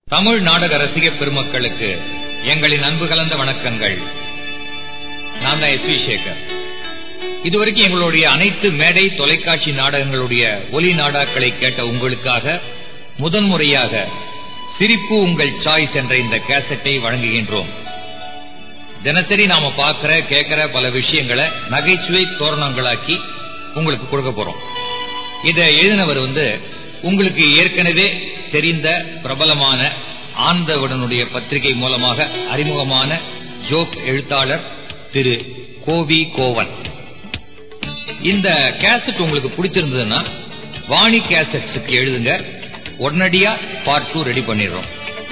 தமிழ் நாடக ரசிக பெருமக்களுக்கு எங்களின் அன்பு கலந்த வணக்கங்கள் நான் தான் எஸ் வி சேகர் இதுவரைக்கும் எங்களுடைய அனைத்து மேடை தொலைக்காட்சி நாடகங்களுடைய ஒலி நாடாக்களை கேட்ட உங்களுக்காக முதன்முறையாக சிரிப்பு உங்கள் சாய்ஸ் என்ற இந்த கேசட்டை வழங்குகின்றோம் தினசரி நாம பார்க்கிற கேட்கிற பல விஷயங்களை நகைச்சுவை தோரணங்களாக்கி உங்களுக்கு கொடுக்க போறோம் இதை எழுதினவர் வந்து உங்களுக்கு ஏற்கனவே தெரிந்த பிரபலமான ஆந்தவுடனுடைய பத்திரிகை மூலமாக அறிமுகமான ஜோக் எழுத்தாளர் திரு கோவி கோவன் இந்த கேசட் உங்களுக்கு பிடிச்சிருந்ததுன்னா வாணி கேசட்ஸுக்கு எழுதுங்க உடனடியா பார்ட் டூ ரெடி பண்ணிடுறோம்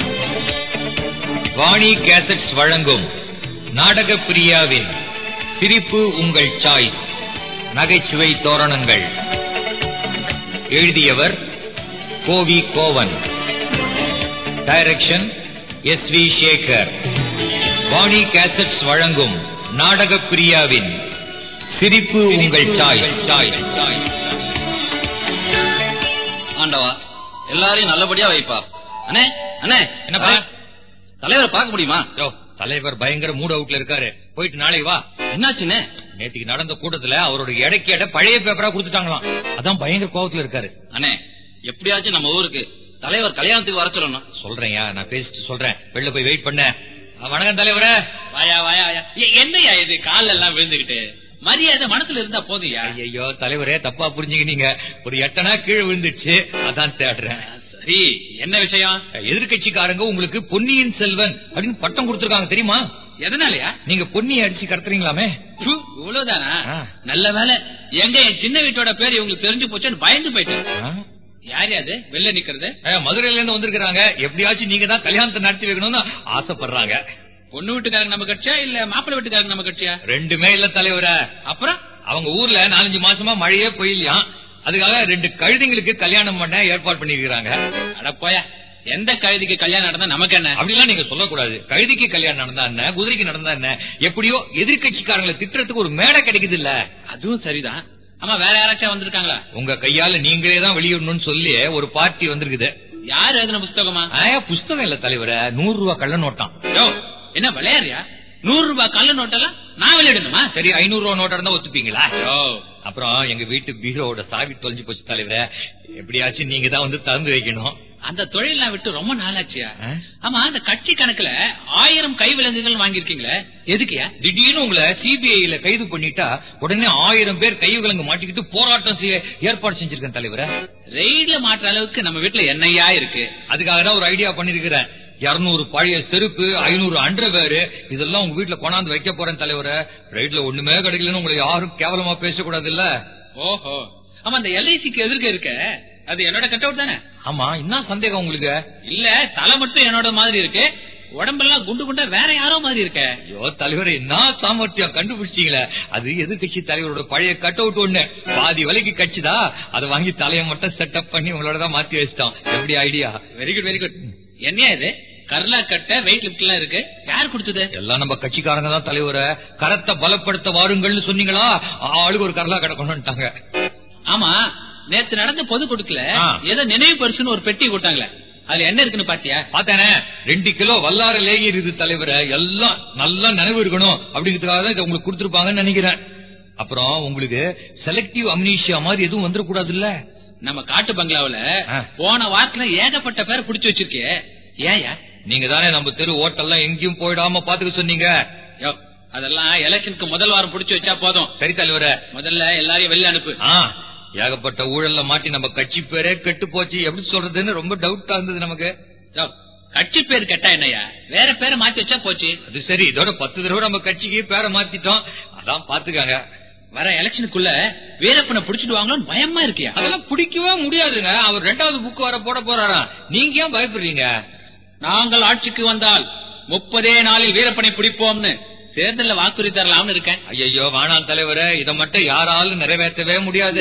வாணி கேசட்ஸ் வழங்கும் நாடக பிரியாவின் சிரிப்பு உங்கள் சாய்ஸ் நகைச்சுவை தோரணங்கள் எழுதியவர் Kovi Kovan direction S V Sekhar Vani cassettes வழங்கும் நாடக பிரியாவின் சிரிப்பு உங்கள் சாய்ஸ் சாய்ஸ் சாய்ஸ் ஆண்டவா எல்லாரையும் நல்லபடியா வைப்பா அண்ணே அண்ணே என்னப்பா? தலைவரை பார்க்க முடியுமா யோ தலைவர் பயங்கர மூட் அவுட்ல இருக்காரு போயிட்டு நாளை வா என்னாச்சுண்ணே நேற்றுக்கு நடந்த கூட்டத்துல அவரோட எடைக்கு எடை பழைய பேப்பரா கொடுத்துட்டாங்களாம் அதான் பயங்கர கோவத்துல இருக்காரு அண்ணே எப்படியாச்சும் நம்ம ஊருக்கு தலைவர் கல்யாணத்துக்கு வர சொல்லணும் சொல்றேன்யா நான் பேசிட்டு சொல்றேன் வெளில போய் வெயிட் பண்ண அஹ், வணக்கம் தலைவரே வாயா வாயா வாயா ஏ, என்னய்யா இது கால்ல எல்லாம் விழுந்துகிட்டு மரியாதை மனசுல இருந்தா போதுயா ஐயோ தலைவரே தப்பா புரிஞ்சுக்கினீங்க ஒரு எட்டனா கீழே விழுந்துச்சு அதான் தேடுறேன் சரி என்ன விஷயம் எதிர்கட்சிக்காரங்க உங்களுக்கு பொன்னியின் செல்வன் அப்படின்னு பட்டம் கொடுத்திருக்காங்க தெரியுமா எதனாலயா நீங்க பொன்னியை அடிச்சு கடத்துறீங்களாமே ப்பு, இவ்வளவுதானா ஆ. நல்ல வேலை எங்க என் சின்ன வீட்டோட பேர் இவங்களுக்கு தெரிஞ்சு போச்சுன்னு பயந்து போயிட்டேன் ஆ? யார் யாது வெளில நிக்கிறது ஏ, மதுரையில இருந்து வந்திருக்காங்க எப்படியாச்சும் நீங்க தான் கல்யாணத்தை நடத்தி வைக்கணும்னு ஆசைப்படுறாங்க பொண்ணு வீட்டுக்காரங்க நம்ம கட்சியா இல்ல மாப்பிள்ளை வீட்டுக்காரங்க நம்ம கட்சியா ரெண்டுமே இல்ல தலைவரே அப்புறம் அவங்க ஊர்ல நாலஞ்சு மாசமா மழையே பொய்யலையாம் அதுக்காக ரெண்டு கழுதைங்களுக்கு கல்யாணம் பண்ண ஏற்பாடு பண்ணிருக்காங்க அட போயா எந்த கழுதிக்கு கல்யாணம் நடந்தா நமக்கு என்ன அப்படிலாம் நீங்க சொல்லக்கூடாது கழுதைக்கு கல்யாணம் நடந்தா என்ன குதிரைக்கு நடந்தா என்ன எப்படியோ எதிர்கட்சிக்காரங்களை திட்டுறதுக்கு ஒரு மேடை கிடைக்குது இல்ல அதுவும் சரிதான் ஆமா வேற யாராச்சும் வந்திருக்காங்களா உங்க கையால நீங்களே தான் வெளியிடணும்னு சொல்லி ஒரு பார்ட்டி வந்திருக்குது யார் எழுதின புஸ்தகமா ஆயா புஸ்தகம் இல்ல தலைவரே நூறு ரூபாய் கள்ள நோட்டான் யோ என்ன விளையாடுறியா நூறு ரூபாய் கள்ள நோட்டெல்லாம் நான் வெளியிடணுமா சரி ஐநூறு ரூபாய் நோட்டா இருந்தா ஒத்துப்பீங்களா யோ அப்புறம் எங்க வீட்டு பீரோட சாவி தொலைஞ்சு போச்சு தலைவரே எப்படியாச்சும் நீங்க தான் வந்து திறந்து வைக்கணும் அந்த தொழிலாம் விட்டு ரொம்ப நாளாச்சியா ஆ? ஆமா அந்த கட்சி கணக்குல ஆயிரம் கை விலங்குகள் வாங்கியிருக்கீங்களே எதுக்குயா திடீர்னு உங்களை சிபிஐல கைது பண்ணிட்டா உடனே ஆயிரம் பேர் கை விலங்கு மாட்டிக்கிட்டு போராட்டம் செய்ய ஏற்பாடு செஞ்சிருக்கேன் தலைவரே ரெய்ட்ல மாற்ற அளவுக்கு நம்ம வீட்டுல என்னையா இருக்கு அதுக்காக தான் ஒரு ஐடியா பண்ணிருக்கிறேன் இருநூறு பழைய செருப்பு ஐநூறு அண்டர்வேர் இதெல்லாம் உங்க வீட்டுல கொண்டாந்து வைக்க போறேன் தலைவரே ரைட்ல ஒண்ணுமே கிடைக்கலன்னு உங்களை யாரும் கேவலமா பேசக்கூடாது இல்ல ஓஹோ ஆமா அந்த எல்ஐசிக்கு எதிர்க்க இருக்க அது என்னோட கட் அவுட் தானே ஆமா என்ன சந்தேகம் உங்களுக்கு இல்ல தலை மட்டும் என்னோட மாதிரி இருக்கு உடம்பெல்லாம் குண்டு குண்டா வேற யாரோ மாதிரி இருக்க ஐயோ தலைவரே என்ன சாமர்த்தியம் கண்டுபிடிச்சீங்களே அது எதிர்கட்சி தலைவரோட பழைய கட் அவுட் ஒண்ணு பாதி விலைக்கு கட்சிதா அதை வாங்கி தலையை மட்டும் செட்டப் பண்ணி உங்களோட தான் மாத்தி வச்சிட்டோம் எப்படி idea very good very good என்னையா இது கர்லா கட்ட வெயிட் லிப்ட் எல்லாம் இருக்கு யார் கொடுத்தது எல்லாம் நம்ம கட்சிக்காரங்க தான் தலைவரை கரத்தை பலப்படுத்த வாருங்கள்னு சொன்னீங்களா ஆளுக்கு ஒரு கரலா கடை கொண்டு வந்துட்டாங்க ஆமா நேத்து நடந்த பொது கொடுக்கல ஆ. ஏதோ நினைவு பரிசுன்னு ஒரு பெட்டி கொடுத்தாங்களே அதுல என்ன இருக்குன்னு பாத்தியா பார்த்தேனே ரெண்டு கிலோ வல்லார லேகி இருக்குது தலைவரை எல்லாம் நல்லா நினைவு இருக்கணும் அப்படிங்கிறதுக்காக தான் இதை உங்களுக்கு கொடுத்துருப்பாங்கன்னு நினைக்கிறேன் அப்புறம் உங்களுக்கு செலக்டிவ் அம்னீஷியா மாதிரி எதுவும் வந்துடக்கூடாது இல்ல நம்ம காட்டு பங்களாவுல ஆ. போன வாரத்துல ஏகப்பட்ட பேர் புடிச்சு வச்சிருக்கே ஏயா நீங்க தானே நம்ம தெரு ஓட்டெல்லாம் எங்கேயும் போயிடாம பாத்துக்க சொன்னீங்க யோ அதெல்லாம் எலெக்ஷனுக்கு முதல் வாரம் புடிச்சு வச்சா போதும் சரி தலைவரை முதல்ல எல்லாரையும் வெளில அனுப்பு ஆ ஏகப்பட்ட ஊழல்ல மாட்டி நம்ம கட்சி பேரே கெட்டு போச்சு எப்படி சொல்றதுன்னு ரொம்ப டவுட்டா இருந்தது நமக்கு யோ, கட்சி பேர் கேட்டா என்னய்யா வேற பேரை மாத்தி வச்சா போச்சு அது சரி இதோட பத்து தடவை நம்ம கட்சிக்கு பேரை மாத்திட்டோம் அதான் பாத்துக்காங்க வர எலெக்ஷனுக்குள்ள வீரப்பனை புடிச்சிடுவாங்களோன்னு பயமா இருக்கியா அதெல்லாம் பிடிக்கவே முடியாதுங்க அவர் ரெண்டாவது புக் வர போட போறாராம் நீங்க ஏன் பயப்படுறீங்க நாங்கள் ஆட்சிக்கு வந்தால் முப்பதே நாளில் வீரப்பனை பிடிப்போம்னு தேர்தல்ல வாக்குறுதி தரலாம்னு இருக்கேன் ஐயோ வேணாம் தலைவரே இத மட்டும் யாராலும் நிறைவேற்றவே முடியாது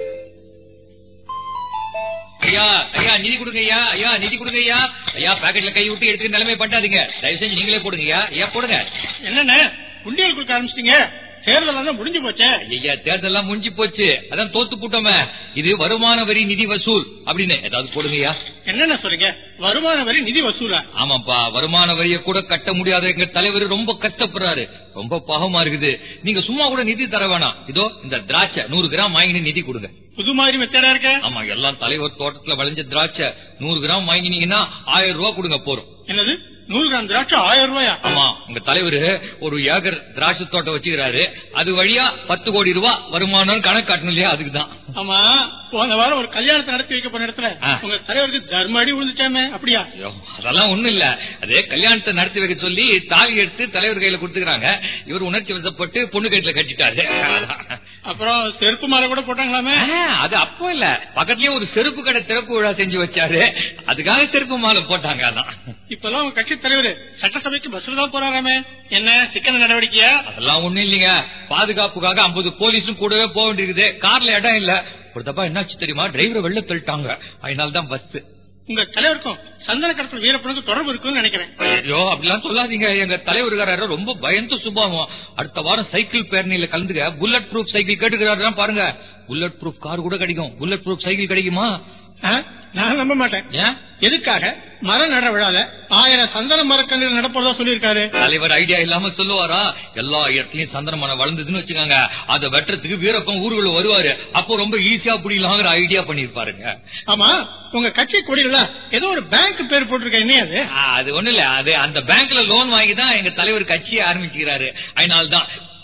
ஐயா ஐயா நிதி கொடுங்க ஐயா ஐயா நிதி கொடுங்க ஐயா ஐயா பாக்கெட்ல கை விட்டு எடுத்து நிலைமை பண்ணாதீங்க தயவு செஞ்சு நீங்களே போடுங்க ஐயா ஐயா போடுங்க என்னண்ணே குண்டியல் கொடுக்க ஆரம்பிச்சிட்டீங்க தேர்தல் எல்லாம் முடிஞ்சு போச்சே ஐயா தேர்தல்லாம் முடிஞ்சு போச்சு அதான் தோத்து போட்டோமே இது வருமான வரி நிதி வசூல் அப்படின்னு ஏதாவது போடுங்கய்யா என்னென்ன சொல்றீங்க வருமான வரி நிதி வசூலா ஆமாப்பா வருமான வரிய கூட கட்ட முடியாத எங்க தலைவர் ரொம்ப கஷ்டப்படுறாரு ரொம்ப பாவமா இருக்குது நீங்க சும்மா கூட நிதி தர வேணாம் இதோ இந்த திராட்சை நூறு கிராம் வாங்கி நிதி கொடுங்க புது மாதிரி மெத்தடா இருக்க ஆமா எல்லாம் தலைவர் தோட்டத்துல விளைஞ்ச திராட்சை நூறு கிராம் வாங்கினீங்கன்னா ஆயிரம் ரூபாய் கொடுங்க போறோம் என்னது நூறு கிராம் திராட்சை ஆயிரம் ரூபாயா ஆமா உங்க தலைவர் ஒரு ஏக்கர் திராட்சை தோட்டம் வச்சுக்கிறாரு அது வழியா பத்து கோடி ரூபாய் வருமானம் கணக்கு காட்டணும் இல்லையா அதுக்குதான் ஆமா போன வாரம் ஒரு கல்யாணத்தை நடத்தி வைக்க போன இடத்துல ஆ. உங்க தலைவருக்கு தர்ம அடி விழுந்துச்சாமே அப்படியா ஐயோ, அதெல்லாம் ஒண்ணும் இல்ல அதே கல்யாணத்தை நடத்தி வைக்க சொல்லி தாலி எடுத்து தலைவர் கையில கொடுத்துக்கிறாங்க இவர் உணர்ச்சி வசப்பட்டு பொண்ணு கையில கட்டிட்டாரு அதான். அப்புறம் செருப்பு மாலை கூட போட்டாங்களாமே ஆ, அது அப்போ இல்ல பக்கத்துலயே ஒரு செருப்பு கடை திறப்பு விழா செஞ்சு வச்சாரு அதுக்காக செருப்பு மாலை போட்டாங்க அதான் இப்பெல்லாம் உங்க கட்சி தலைவர் சட்டசபைக்கு பஸ்ல தான் போறாராமே என்ன சிக்கன நடவடிக்கையா அதெல்லாம் ஒண்ணும் இல்லைங்க பாதுகாப்புக்காக ஐம்பது போலீஸும் கூடவே போக வேண்டியிருக்குது கார்ல இடம் இல்ல ஒரு தப்பா என்னாச்சு தெரியுமா டிரைவரை வெளில தள்ளிட்டாங்க அதனால தான் பஸ் உங்க தலைவருக்கும் சந்தன கடத்தல் வீரப்பனுக்கு தொடர்பு இருக்குன்னு நினைக்கிறேன் ஐயோ அப்படிலாம் சொல்லாதீங்க எங்க தலைவருக்காரரு ரொம்ப பயந்து சுபாவம் அடுத்த வாரம் சைக்கிள் பேரணியில கலந்துக்க புல்லட் ப்ரூஃப் சைக்கிள் கேட்டுக்கிறாரு பாருங்க புல்லட் ப்ரூஃப் கார் கூட கிடைக்கும் புல்லட் ப்ரூஃப் சைக்கிள் கிடைக்குமா ஆ? நான் நம்ப மாட்டேன் ஏன் எதுக்காக மர நட விழால ஆயிரம் சந்தன மரக்கன்று நடப்பதா சொல்லியிருக்காரு தலைவர் ஐடியா இல்லாம சொல்லுவாரா எல்லா இடத்துலயும் சந்தன மரம் வளர்ந்ததுன்னு வச்சுக்காங்க அதை வெட்டுறதுக்கு வீரப்பன் ஊருக்குள்ள வருவாரு அப்போ ரொம்ப ஈஸியா புடிக்கலாங்கிற ஐடியா பண்ணிருப்பாருங்க ஆமா உங்க கட்சி கொடியில ஏதோ ஒரு பேங்க் பேர் போட்டிருக்க என்ன அது ஆ, அது ஒண்ணு இல்ல அது அந்த பேங்க்ல லோன் வாங்கி தான் எங்க தலைவர் கட்சியை ஆரம்பிச்சுக்கிறாரு அதனால்தான்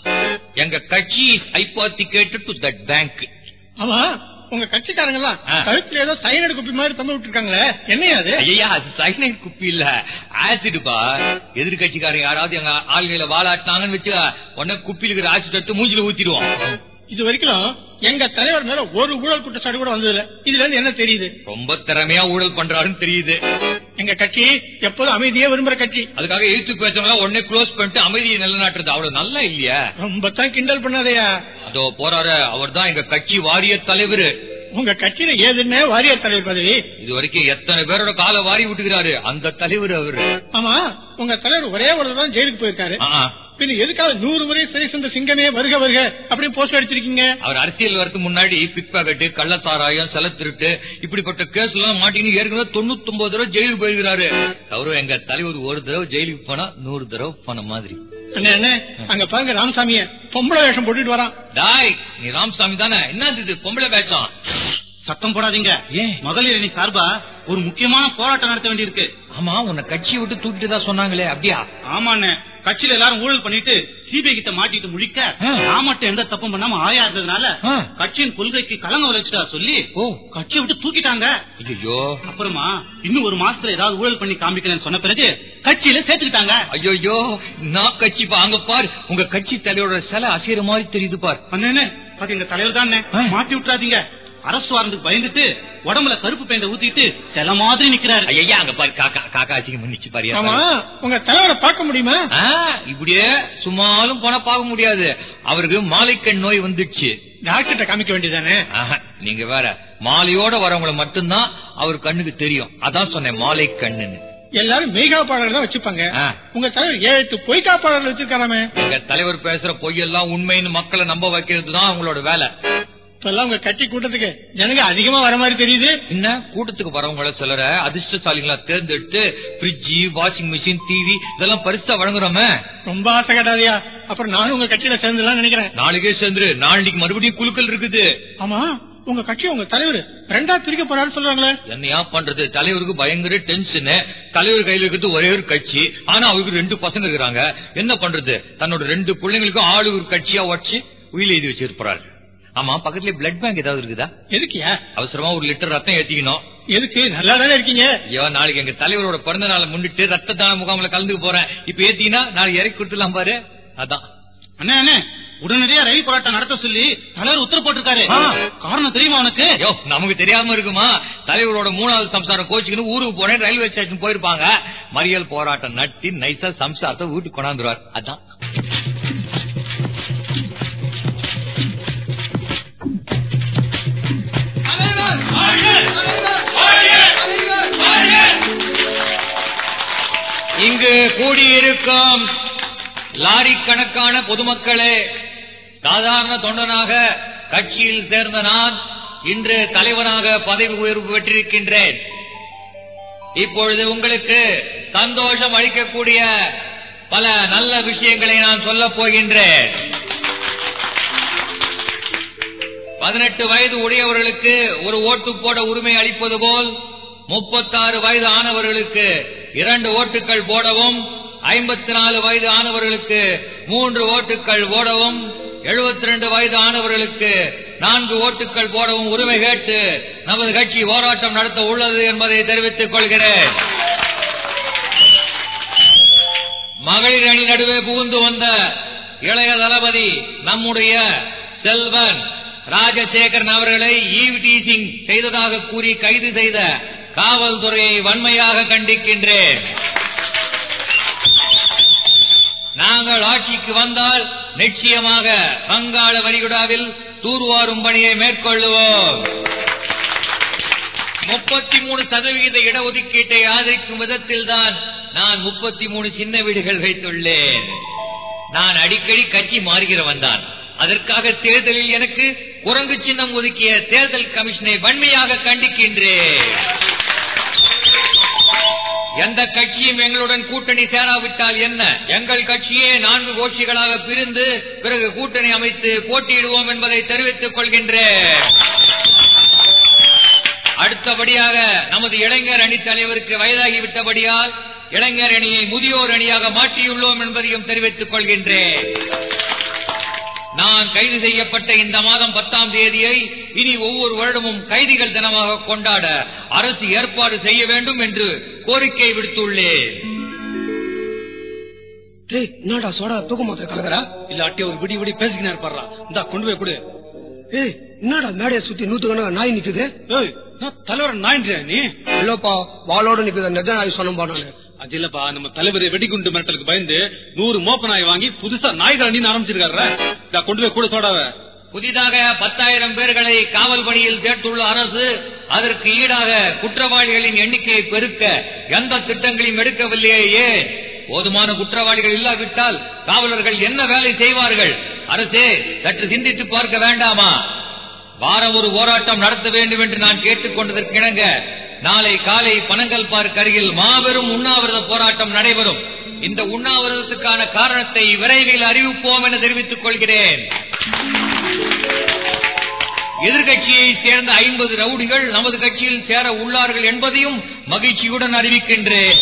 எங்க கட்சி ஐபாத்திகேட்டட் டு தட் பேங்க் ஆமா உங்க கட்சிக்காரங்க எல்லாம் ஆ. கழுத்துல ஏதோ சைனடு குப்பி மாதிரி தந்து விட்டுருக்காங்களே என்னையா அது ஐயா அது சைனைட் குப்பி இல்ல ஆசிடுப்பா எதிர்கட்சிக்காரங்க யாராவது எங்க ஆளுகையில வாழாட்டினாங்கன்னு வச்சு உடனே குப்பியில் இருக்கிற ஆசிட் எடுத்து மூஞ்சில ஊத்திடுவோம் இது வரைக்கும் எங்க தலைவர் மேல ஒரு ஊழல் குற்றச்சாட்டு கூட வந்தது இல்ல இதுல இருந்து என்ன தெரியுது ரொம்ப திறமையா ஊழல் பண்றாருன்னு தெரியுது எங்க கட்சி எப்போதும் அமைதியே விரும்புற கட்சி அதுக்காக எழுத்து பேசுறவங்க உடனே க்ளோஸ் பண்ணிட்டு அமைதியை நிலநாட்டுறது அவ்வளவு நல்லா இல்லையா ரொம்ப தான் கிண்டல் பண்ணாதயா அதோ போறாரு அவர்தான் எங்க கட்சி வாரிய தலைவர் உங்க கட்சியில ஏதுன்னு வாரியார் தலைவர் பதவி இது வரைக்கும் எத்தனை பேரோட காலை வாரி விட்டுக்கிறாரு அந்த தலைவர் அவரு ஆமா உங்க தலைவர் ஒரே ஒரு தான் ஜெயிலுக்கு போயிருக்காரு ஆ, ஆ. பின்ன எதுக்காக நூறு முறை சிறை சென்ற சிங்கமே வருக வருக அப்படின்னு போஸ்ட் அடிச்சிருக்கீங்க அவர் அரசியல் வரதுக்கு முன்னாடி பிக் பாக்கெட்டு கள்ளசாராயம் செல திருட்டு இப்படிப்பட்ட கேஸ் எல்லாம் மாட்டின்னு ஏற்கனவே தொண்ணூத்தி ஒன்பது தடவை ஜெயிலுக்கு போயிருக்கிறாரு தவிர எங்க தலைவர் ஒரு தடவை ஜெயிலுக்கு போனா நூறு தடவை போன மாதிரி அண்ணே அண்ணே அங்க பாருங்க ராமசாமிய பொம்பளை வேஷம் போட்டுட்டு வரான் டாய் நீ ராமசாமி தானே என்ன இது பொம்பளை பேச்சம் சத்தம் போடாதீங்க ஏன் மகளிர் அணி சார்பா ஒரு முக்கியமான போராட்டம் நடத்த வேண்டியிருக்கு ஆமா உன்னை கட்சியை விட்டு தூக்கிட்டு தான் சொன்னாங்களே அப்படியா ஆமாண்ணே கட்சியில எல்லாரும் ஊழல் பண்ணிட்டு சிபிஐ கிட்ட மாட்டிட்டு முழிக்க ஆ. நான் மட்டும் எந்த தப்பும் பண்ணாம ஆயா இருந்ததுனால ஆ. கட்சியின் கொள்கைக்கு கலங்க வச்சுட்டா சொல்லி ஓ கட்சியை விட்டு தூக்கிட்டாங்க ஐயோ அப்புறமா இன்னும் ஒரு மாசத்துல ஏதாவது ஊழல் பண்ணி காமிக்கிறேன்னு சொன்ன பிறகு கட்சியில சேர்த்துக்கிட்டாங்க ஐயோ நான் கட்சி பா அங்க பார் உங்க கட்சி தலைவரோட சிலை அசைற மாதிரி தெரியுது பார் அண்ணே அது எங்க தலைவர் தானே ஆ. மாட்டி விட்டுறாதீங்க அரசு வாரந்துக்கு பயந்துட்டு உடம்புல கருப்பு பெயிண்ட ஊத்திட்டு சில மாதிரி நிக்கிறாரு ஐயா அங்க பாரு காக்கா காக்கா அசிங்க நிச்சு பாரியா ஆமா உங்க தலைவரை பார்க்க முடியுமா ஆ, இப்படியே சும்மாலும் போனா பார்க்க முடியாது அவருக்கு மாலைக்கண் நோய் வந்துடுச்சு டாக்டர்கிட்ட காமிக்க வேண்டியதானே ஆஹா, நீங்க வேற மாலையோட வரவங்கள மட்டும்தான் அவர் கண்ணுக்கு தெரியும் அதான் சொன்னேன் மாலை கண்ணுன்னு எல்லாரும் மெய்காப்பாளர் தான் வச்சுப்பாங்க ஆ. உங்க தலைவர் ஏழு எட்டு பொய்காப்பாளர் வச்சிருக்காராமே எங்க தலைவர் பேசுற பொய்யெல்லாம் உண்மைன்னு மக்களை நம்ப வைக்கிறது தான் அவங்களோட வேலை இப்பெல்லாம் உங்க கட்சி கூட்டத்துக்கு ஜனங்க அதிகமா வர மாதிரி தெரியுது என்ன கூட்டத்துக்கு வரவங்கள சிலர அதிர்ஷ்டசாலிகளா தேர்ந்தெடுத்து பிரிட்ஜி வாஷிங் மிஷின் டிவி இதெல்லாம் பரிசா வழங்குறோமே ரொம்ப ஆசை கேட்டாதியா அப்புறம் நானும் உங்க கட்சியில சேர்ந்துலாம் நினைக்கிறேன் நாளைக்கே சேர்ந்துரு நாளைக்கு மறுபடியும் குழுக்கள் இருக்குது ஆமா உங்க கட்சி உங்க தலைவர் ரெண்டா பிரிக்க போறாருன்னு சொல்றாங்களே என்னையா பண்றது தலைவருக்கு பயங்கர டென்ஷன் தலைவர் கையில இருக்கிறது ஒரே ஒரு கட்சி ஆனா அவருக்கு ரெண்டு பசங்க இருக்கிறாங்க என்ன பண்றது தன்னோட ரெண்டு பிள்ளைங்களுக்கும் ஆளு ஒரு கட்சியா உடச்சு உயிர் எழுதி வச்சிருப்பாரு ஆமா பக்கத்துல பிளட் பேங்க் ஏதாவது இருக்குதா எதுக்கியா அவசரமா ஒரு லிட்டர் ரத்தம் ஏத்திக்கணும் எதுக்கு நல்லா தானே இருக்கீங்க ஐயோ நாளைக்கு எங்க தலைவரோட பிறந்த நாளை முன்னிட்டு ரத்த தான முகாம்ல கலந்துக்க போறேன் இப்ப ஏத்தீங்கன்னா நாளைக்கு இறக்கி கொடுத்துலாம் பாரு அதான் அண்ணே அண்ணே உடனடியா ரயில் போராட்டம் நடத்த சொல்லி தலைவர் உத்தரவு போட்டிருக்காரு ஆ. காரணம் தெரியுமா உனக்கு ஐயோ நமக்கு தெரியாம இருக்குமா தலைவரோட மூணாவது சம்சாரம் கோச்சுக்குன்னு ஊருக்கு போனேன் ரயில்வே ஸ்டேஷன் போயிருப்பாங்க மறியல் போராட்டம் நட்டி நைசா சம்சாரத்தை வீட்டுக்கு கொண்டாந்துருவார் அதான் இங்கு கூடியிருக்கும் லாரி கணக்கான பொதுமக்களே சாதாரண தொண்டனாக கட்சியில் சேர்ந்த நான் இன்று தலைவனாக பதவி உயர்வு பெற்றிருக்கின்றேன் இப்பொழுது உங்களுக்கு சந்தோஷம் அளிக்கக்கூடிய பல நல்ல விஷயங்களை நான் சொல்லப் போகின்றேன் பதினெட்டு வயது உடையவர்களுக்கு ஒரு ஓட்டு போட உரிமை அளிப்பது போல் முப்பத்தாறு வயது ஆனவர்களுக்கு இரண்டு ஓட்டுகள் போடவும் ஐம்பத்தி நாலு வயது ஆனவர்களுக்கு மூன்று ஓட்டுகள் போடவும் எழுபத்தி ரெண்டு வயது ஆனவர்களுக்கு நான்கு ஓட்டுகள் போடவும் உரிமை கேட்டு நமது கட்சி போராட்டம் நடத்த உள்ளது என்பதை தெரிவித்துக் கொள்கிறேன் மகளிர் அணி நடுவே புகுந்து வந்த இளைய தளபதி நம்முடைய செல்வன் ராஜசேகரன் அவர்களை ஈவ் டீசிங் செய்ததாக கூறி கைது செய்த காவல்துறையை வன்மையாக கண்டிக்கின்றேன் நாங்கள் ஆட்சிக்கு வந்தால் நிச்சயமாக வங்காள வரிகுடாவில் தூர்வாரும் பணியை மேற்கொள்ளுவோம் முப்பத்தி மூணு சதவிகித இடஒதுக்கீட்டை ஆதரிக்கும் விதத்தில் தான் நான் முப்பத்தி மூணு சின்ன வீடுகள் வைத்துள்ளேன் நான் அடிக்கடி கட்சி மாறுகிறவன் தான் அதற்காக தேர்தலில் எனக்கு குரங்கு சின்னம் ஒதுக்கிய தேர்தல் கமிஷனை வன்மையாக கண்டிக்கின்றேன் எந்த கட்சியும் எங்களுடன் கூட்டணி சேராவிட்டால் என்ன எங்கள் கட்சியே நான்கு கோஷ்டிகளாக பிரிந்து பிறகு கூட்டணி அமைத்து போட்டியிடுவோம் என்பதை தெரிவித்துக் கொள்கின்றேன் அடுத்தபடியாக நமது இளைஞர் அணி தலைவருக்கு வயதாகிவிட்டபடியால் இளைஞர் அணியை முதியோர் அணியாக மாற்றியுள்ளோம் என்பதையும் தெரிவித்துக் கொள்கின்றேன் நான் கைது செய்யப்பட்ட இந்த மாதம் பத்தாம் தேதியை இனி ஒவ்வொரு வருடமும் கைதிகள் தினமாக கொண்டாட அரசு ஏற்பாடு செய்ய வேண்டும் என்று கோரிக்கை விடுத்துள்ளேன் டேய் என்னடா சோடா தூக்க மாத்திர கலக்குறா இல்லாட்டி ஒரு விடி விடி பேசிக்கினா இருப்பாரா இந்தா கொண்டு போய் கொடு ஏய் என்னடா மேடைய சுத்தி நூத்துக்கணக்கு நாய் நிக்குது ஏய் நான் தலைவர் நாயின்றியா நீ இல்லப்பா வாளோட நிக்குது நெஜ நாய் சொன்னப்பா நானு அது இல்லப்பா நம்ம தலைவர் வெடிகுண்டு மிரட்டலுக்கு பயந்து நூறு மோப்ப நாய் வாங்கி புதுசா நாய்கள் அணின்னு ஆரம்பிச்சிருக்காரு இந்தா கொண்டு போய் கூட சோடாவ புதிதாக பத்தாயிரம் பேர்களை காவல் பணியில் சேர்த்துள்ள அரசு அதற்கு ஈடாக குற்றவாளிகளின் எண்ணிக்கையை பெருக்க எந்த திட்டங்களையும் எடுக்கவில்லையே போதுமான குற்றவாளிகள் இல்லாவிட்டால் காவலர்கள் என்ன வேலை செய்வார்கள் அரசே சற்று சிந்தித்து பார்க்க வேண்டாமா வாரம் ஒரு போராட்டம் நடத்த வேண்டும் என்று நான் கேட்டுக் கொண்டதற்கு இணங்க நாளை காலை பனங்கல் பார்க் அருகில் மாபெரும் உண்ணாவிரத போராட்டம் நடைபெறும் இந்த உண்ணாவிரதத்துக்கான காரணத்தை விரைவில் அறிவிப்போம் என தெரிவித்துக் கொள்கிறேன் எதிர்கட்சியை சேர்ந்த ஐம்பது ரவுடிகள் நமது கட்சியில் சேர உள்ளார்கள் என்பதையும் மகிழ்ச்சியுடன் அறிவிக்கின்றேன்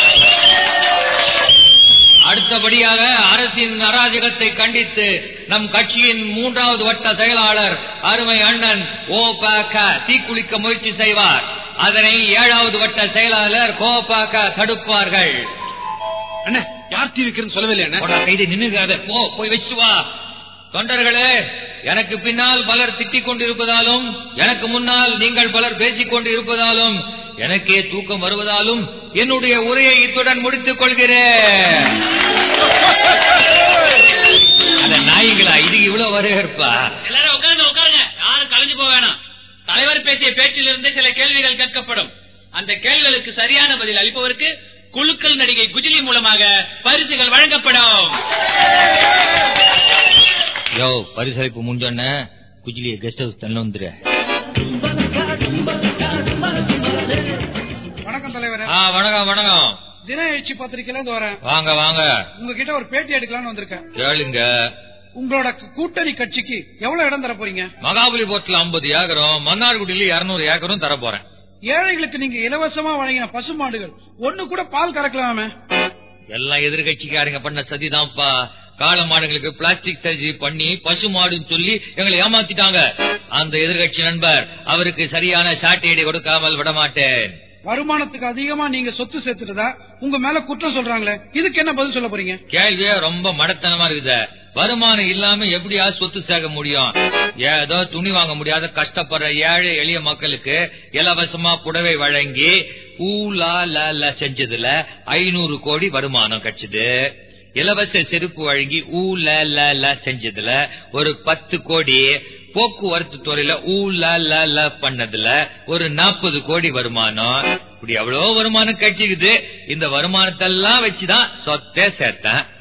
அடுத்தபடியாக அரசின் அராஜகத்தை கண்டித்து நம் கட்சியின் மூன்றாவது வட்ட செயலாளர் அருமை அண்ணன் ஓ பாக்க தீக்குளிக்க முயற்சி செய்வார் அதனை ஏழாவது வட்ட செயலாளர் கோ பாக்க தடுப்பார்கள் அண்ணே யார் தீ வைக்கிறேன்னு சொல்லவே இல்லையா போடா, கைது நின்னுகாத போ போய் வச்சு வா தொண்டர்களே எனக்கு பின்னால் பலர் திட்டிக் கொண்டிருப்பதாலும் எனக்கு முன்னால் நீங்கள் பலர் பேசிக் கொண்டு இருப்பதாலும் எனக்கே தூக்கம் வருவதாலும் என்னுடைய உரையை இத்துடன் முடித்துக் கொள்கிறேன் அந்த நாய்களா இது இவ்வளவு வரவேற்பா எல்லாரும் உட்காருங்க உட்காருங்க யாரும் கலைஞ்சு போக வேணாம் தலைவர் பேசிய பேச்சிலிருந்து சில கேள்விகள் கேட்கப்படும் அந்த கேள்விகளுக்கு சரியான பதில் அளிப்பவருக்கு குழுக்கள் நடிகை குஜிலி மூலமாக பரிசுகள் வழங்கப்படும் யோ பரிசளிப்பு முடிஞ்சோன்ன குஜிலிய கெஸ்ட் ஹவுஸ் தள்ள வந்துரு வணக்கம் தலைவரே ஆ வணக்கம் வணக்கம் தின எழுச்சி பத்திரிக்கையில இருந்து வரேன் வாங்க வாங்க உங்ககிட்ட ஒரு பேட்டி எடுக்கலாம்னு வந்திருக்கேன் கேளுங்க உங்களோட கூட்டணி கட்சிக்கு எவ்வளவு இடம் தர போறீங்க மகாபலிபுரத்துல 50 ஏக்கரும் மன்னார்குடியில 200 ஏக்கரும் தர போறேன் ஏழைகளுக்கு நீங்க இலவசமா வழங்கின பசுமாடுகள் ஒண்ணு கூட பால் கறக்கலாமே எல்லாம் எதிர்கட்சிக்காரங்க பண்ண சதிதான்ப்பா காளை மாடுகளுக்கு பிளாஸ்டிக் சர்ஜரி பண்ணி பசு மாடுன்னு சொல்லி எங்களை ஏமாத்திட்டாங்க அந்த எதிர்கட்சி நண்பர் அவருக்கு சரியான சாட்டையடி கொடுக்காமல் விட மாட்டேன் வருமானத்துக்கு அதிகமா நீங்க சொத்து சேர்த்துட்டதா உங்க மேல குற்றம் சொல்றாங்களே இதுக்கு என்ன பதில் சொல்ல போறீங்க கேள்வியே ரொம்ப மடத்தனமா இருக்குது வருமானம் இல்லாம எப்படியா சொத்து சேர்க்க முடியும் ஏதோ துணி வாங்க முடியாத கஷ்டப்படுற ஏழை எளிய மக்களுக்கு இலவசமா புடவை வழங்கி ஊலா ல செஞ்சதுல ஐநூறு கோடி வருமானம் கிடைச்சது இலவச செருப்பு வழங்கி ஊ ல ல ல செஞ்சதுல ஒரு பத்து கோடி போக்குவரத்து துறையில ஊ ல ல ல பண்ணதுல ஒரு நாற்பது கோடி வருமானம் இப்படி எவ்வளவு வருமானம் கிடைச்சிக்குது இந்த வருமானத்தெல்லாம் வச்சுதான் சொத்தே சேர்த்தேன்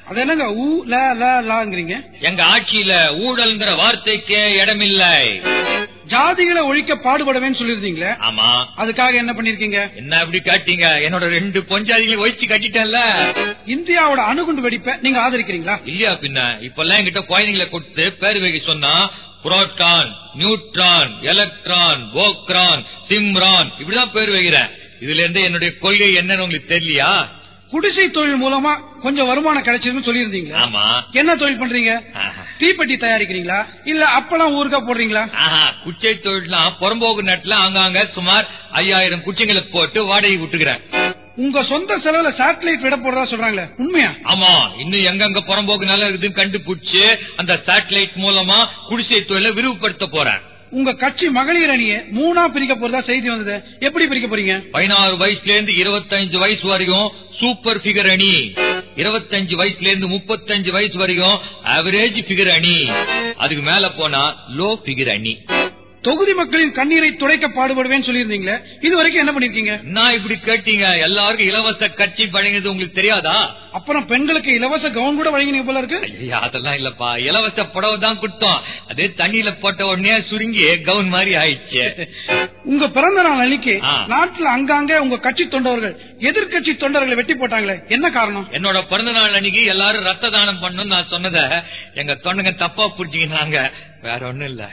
அது என்னங்க ஊ ல ல லாங்கிறீங்க எங்க ஆட்சியில ஊழல்ங்கிற வார்த்தைக்கே இடமில்லை ஜாதிகளை ஒழிக்க பாடுபடவேன்னு சொல்லியிருந்தீங்களே ஆமா அதுக்காக என்ன பண்ணிருக்கீங்க என்ன அப்படி காட்டீங்க என்னோட ரெண்டு பொஞ்சாதிகளை ஒழிச்சு கட்டிட்டேன்ல இந்தியாவோட அணுகுண்டு வெடிப்பை நீங்க ஆதரிக்கிறீங்களா இல்லையா பின்ன இப்பெல்லாம் என்கிட்ட குழந்தைங்களை கொடுத்து பேர் வைக்க சொன்னா proton neutron electron Pokhran Simran இப்படிதான் பேர் வைக்கிறேன் இதுல இருந்து என்னுடைய கொள்கை என்னன்னு உங்களுக்கு தெரியலையா குடிசை தொழில் மூலமா கொஞ்சம் வருமானம் கிடைச்சதுன்னு சொல்லியிருந்தீங்களா ஆமா என்ன தொழில் பண்றீங்க ஆஹா. தீப்பெட்டி தயாரிக்கிறீங்களா இல்ல அப்பளம் ஊருக்கா போடுறீங்களா ஆஹா, குச்சை தொழில்னா புறம்போக்கு நட்டுல அங்கங்க சுமார் ஐயாயிரம் குச்சிங்களை போட்டு வாடகை விட்டுக்கிறேன் உங்க சொந்த செலவுல சேட்டலைட் விட போடுறதா சொல்றாங்களே உண்மையா ஆமா இன்னும் எங்கெங்க புறம்போக்கு நல்லா இருக்குதுன்னு கண்டுபிடிச்சு அந்த சேட்டலைட் மூலமா குடிசை தொழிலை விரிவுபடுத்த போறேன் உங்க கட்சி மகளிர் அணியை மூணா பிரிக்க போறதா செய்தி வந்தது எப்படி பிரிக்க போறீங்க பதினாறு வயசுல இருந்து இருபத்தஞ்சு வயசு வரைக்கும் சூப்பர் பிகர் அணி இருபத்தஞ்சு வயசுல இருந்து முப்பத்தஞ்சு வயசு வரைக்கும் ஆவரேஜ் பிகர் அணி அதுக்கு மேல போனா லோ பிகர் அணி தொகுதி மக்களின் கண்ணீரை துடைக்க பாடுபடுவேன்னு சொல்லியிருந்தீங்களே இது வரைக்கும் என்ன பண்ணிருக்கீங்க நான் இப்படி கேட்டீங்க எல்லாருக்கும் இலவச கட்சி வழங்கியது உங்களுக்கு தெரியாதா அப்புறம் பெண்களுக்கு இலவச கவுன் கூட வழங்கினீங்க போல இருக்கு ஐயா அதெல்லாம் இல்லப்பா இலவச புடவை தான் கொடுத்தோம் அதே தண்ணியில போட்ட உடனே சுருங்கி கவுன் மாதிரி ஆயிடுச்சு உங்க பிறந்த நாள் அன்னைக்கு ஆ. நாட்டுல அங்கங்க உங்க கட்சி தொண்டர்கள் எதிர்க்கட்சி தொண்டர்களை வெட்டி போட்டாங்களே என்ன காரணம் என்னோட பிறந்த நாள் அன்னைக்கு எல்லாரும் ரத்த தானம் பண்ணணும்னு நான் சொன்னத எங்க தொண்ணுங்க தப்பா புரிஞ்சுக்கினாங்க வேற ஒண்ணும் இல்ல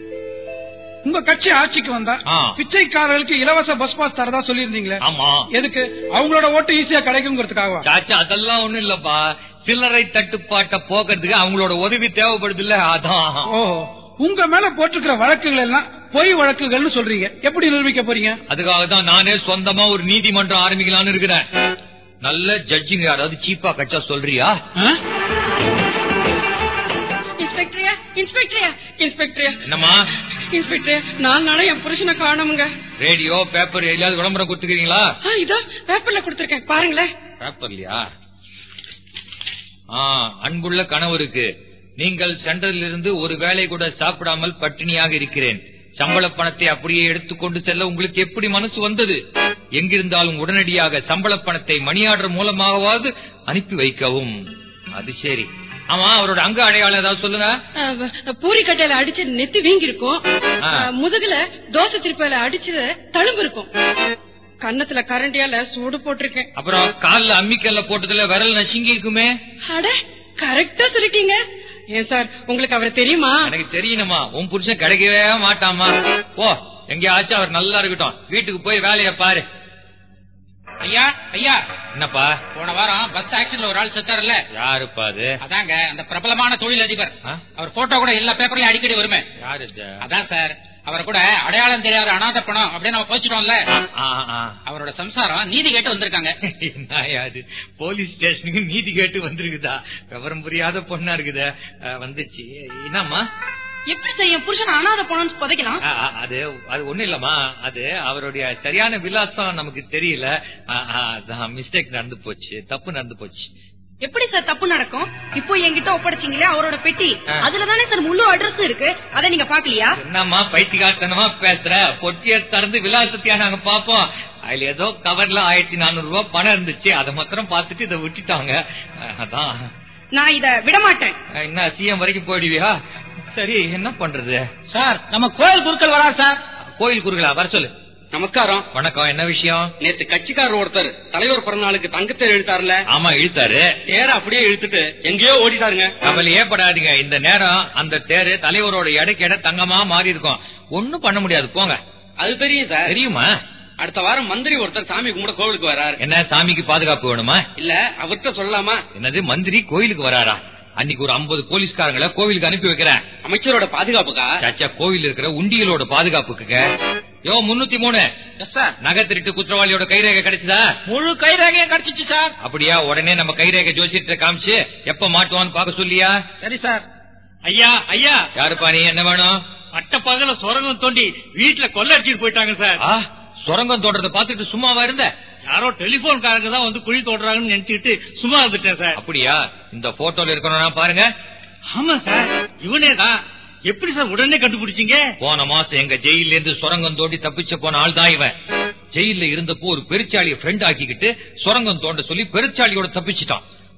உங்க கட்சி ஆட்சிக்கு வந்தா ஆ. பிச்சைக்காரர்களுக்கு இலவச பஸ் பாஸ் தரதா சொல்லியிருந்தீங்களே ஆமா எதுக்கு அவங்களோட ஓட்டு ஈஸியா கிடைக்குங்கிறதுக்காகவா சாச்சா அதெல்லாம் ஒண்ணும் இல்லப்பா சில்லறை தட்டுப்பாட்டை போக்குறதுக்கு அவங்களோட உதவி தேவைப்படுது இல்ல அதான் ஓஹோ உங்க மேல போட்டிருக்கிற வழக்குகள் எல்லாம் பொய் வழக்குகள்னு சொல்றீங்க எப்படி நிரூபிக்க போறீங்க அதுக்காக தான் நானே சொந்தமா ஒரு நீதிமன்றம் ஆரம்பிக்கலாம்னு இருக்கிறேன் நல்ல ஜட்ஜிங்க யாராவது சீப்பா கச்சா சொல்றியா ஆ? இன்ஸ்பெக்டரியா இன்ஸ்பெக்டரியா இன்ஸ்பெக்டரியா என்னம்மா இன்ஸ்பெக்டர் நாலு நாளா என் புருஷனை காணுமுங்க ரேடியோ பேப்பர் எதையாவது விளம்பரம் கொடுத்துக்கிறீங்களா ஆ, இதோ பேப்பர்ல கொடுத்திருக்கேன் பாருங்களேன் பேப்பர்லயா ஆ அன்புள்ள கணவருக்கு நீங்கள் சென்டரில் இருந்து ஒரு வேளை கூட சாப்பிடாமல் பட்டினியாக இருக்கிறேன் சம்பள பணத்தை அப்படியே எடுத்துக்கொண்டு செல்ல உங்களுக்கு எப்படி மனசு வந்தது எங்கிருந்தாலும் உடனடியாக சம்பள பணத்தை மணி ஆர்டர் மூலமாகவாவது அனுப்பி வைக்கவும் அது சரி ஆமா அவரோட அங்க அடையாளம் ஏதாவது சொல்லுங்க ஆ, பூரி கட்டையில அடிச்சு நெத்தி வீங்கி இருக்கும் ஆ. ஆ, முதுகுல தோசை திருப்பையில அடிச்சு தழும்பு இருக்கும் கன்னத்துல கரண்டியால சூடு போட்டிருக்கேன் அப்புறம் கால்ல அம்மிக்கல்ல போட்டதுல விரல் நசுங்கி இருக்குமே அட கரெக்டா சொல்லிட்டீங்க ஏன் சார் உங்களுக்கு அவரை தெரியுமா எனக்கு தெரியணுமா உன் புருஷன் கிடைக்கவே மாட்டாமா ஓ எங்கேயாச்சும் அவர் நல்லா இருக்கட்டும் வீட்டுக்கு போய் வேலைய பாரு ஐயா ஐயா என்னப்பா போன வாரம் பஸ் ஆக்சிடென்ட்ல ஒரு ஆள் செத்தாருல்ல யாருப்பா அது அதாங்க அந்த பிரபலமான தொழிலதிபர் ஆ? அவர் போட்டோ கூட எல்லா பேப்பர்லயும் அடிக்கடி வருமே யாரு இது? அதான் சார் அவர் கூட அடையாளம் தெரியாத அனாதை பணம் அப்படின்னு நம்ம போச்சுட்டோம்ல ஆ, ஆ. அவரோட சம்சாரம் நீதி கேட்டு வந்திருக்காங்க என்னய்யா இது? போலீஸ் ஸ்டேஷனுக்கு நீதி கேட்டு வந்திருக்குதா விவரம் புரியாத பொண்ணா இருக்குதே அஹ், வந்துச்சு என்னம்மா எப்படி சார் என் புருஷன் அனாத போனோம்னு புதைக்கலாம் ஆ, ஆ, அது அது ஒண்ணு இல்லம்மா அது அவருடைய சரியான விலாசம் நமக்கு தெரியல ஆ, ஆ, அதான் மிஸ்டேக் நடந்து போச்சு தப்பு நடந்து போச்சு எப்படி சார் தப்பு நடக்கும் இப்போ என்கிட்ட ஒப்படைச்சீங்களே அவரோட பெட்டி ஆ. அதுலதானே சார் முழு அட்ரஸ் இருக்கு அதை நீங்க பாக்கலையா என்னம்மா பைத்தியகாரத்தனமா பேசுற பொட்டிய திறந்து விலாசத்தையா நாங்க பாப்போம் அதுல ஏதோ கவர்ல ஆயிரத்தி நானூறு ரூபாய் பணம் இருந்துச்சு அதை மாத்திரம் பார்த்துட்டு இதை விட்டுட்டாங்க அஹ், அதான் நான் இத விட மாட்டேன் அஹ், என்ன சிஎம் வரைக்கும் போயிடுவியா சரி என்ன பண்றது சார் நம்ம கோயில் குருக்கள் வரா சார் கோயில் குறுகளா வர சொல்லு நமஸ்காரம் வணக்கம் என்ன விஷயம் நேத்து கட்சிக்காரர் ஒருத்தர் தலைவர் பிறந்த நாளுக்கு தங்கத்தேர் இழுத்தாருல ஆமா இழுத்தாரு தேர அப்படியே இழுத்துட்டு எங்கேயோ ஓடிட்டாருங்க கவலையே படாதீங்க இந்த நேரம் அந்த தேரு தலைவரோட எடைக்கு எடை தங்கமா மாறி இருக்கும் ஒண்ணும் பண்ண முடியாது போங்க அது தெரியும் சார் தெரியுமா அடுத்த வாரம் மந்திரி ஒருத்தர் சாமி கும்பிட கோவிலுக்கு வராரு என்ன சாமிக்கு பாதுகாப்பு வேணுமா இல்ல அவர்கிட்ட சொல்லலாமா என்னது மந்திரி கோயிலுக்கு வராரா அன்னைக்கு ஒரு 50 போலீஸ்காரங்களை கோவிலுக்கு அனுப்பி வைக்கிறேன் அமைச்சரோட பாதுகாப்புக்கா சாச்சா கோவில் இருக்கிற உண்டியலோட பாதுகாப்புக்கு யோ முன்னூத்தி மூணு சார் நகை திருட்டு குற்றவாளியோட கைரேகை கிடைச்சதா முழு கைரேகையும் கிடைச்சிச்சு சார் அப்படியா உடனே நம்ம கைரேகை ஜோசியத்தை காமிச்சு எப்ப மாட்டுவான்னு பாக்க சொல்லியா சரி சார் ஐயா ஐயா யாருப்பா நீ என்ன வேணும் பட்ட பகல சுரங்கம் தோண்டி வீட்டுல கொள்ளடிச்சிட்டு போயிட்டாங்க சார் ஆ, சுரங்கம் தோன்றத பாத்துட்டு சும்மாவா இருந்த யாரோ டெலிபோன் காரங்க தான் வந்து குழி தோடுறாங்கன்னு நினைச்சுக்கிட்டு சும்மா இருந்துட்டேன் சார் அப்படியா இந்த போட்டோல இருக்கணும் பாருங்க ஆமா சார் இவனே தான் எப்படி சார் உடனே கண்டுபிடிச்சீங்க போன மாசம் எங்க ஜெயில இருந்து சுரங்கம் தோண்டி தப்பிச்ச போன ஆள் தான் இவன் ஜெயில இருந்தப்போ ஒரு பெருச்சாளிய ஃப்ரெண்ட் ஆக்கிக்கிட்டு சுரங்கம் தோண்ட சொல்லி பெருச்சாளியோட தப்பிச்சிட்டான்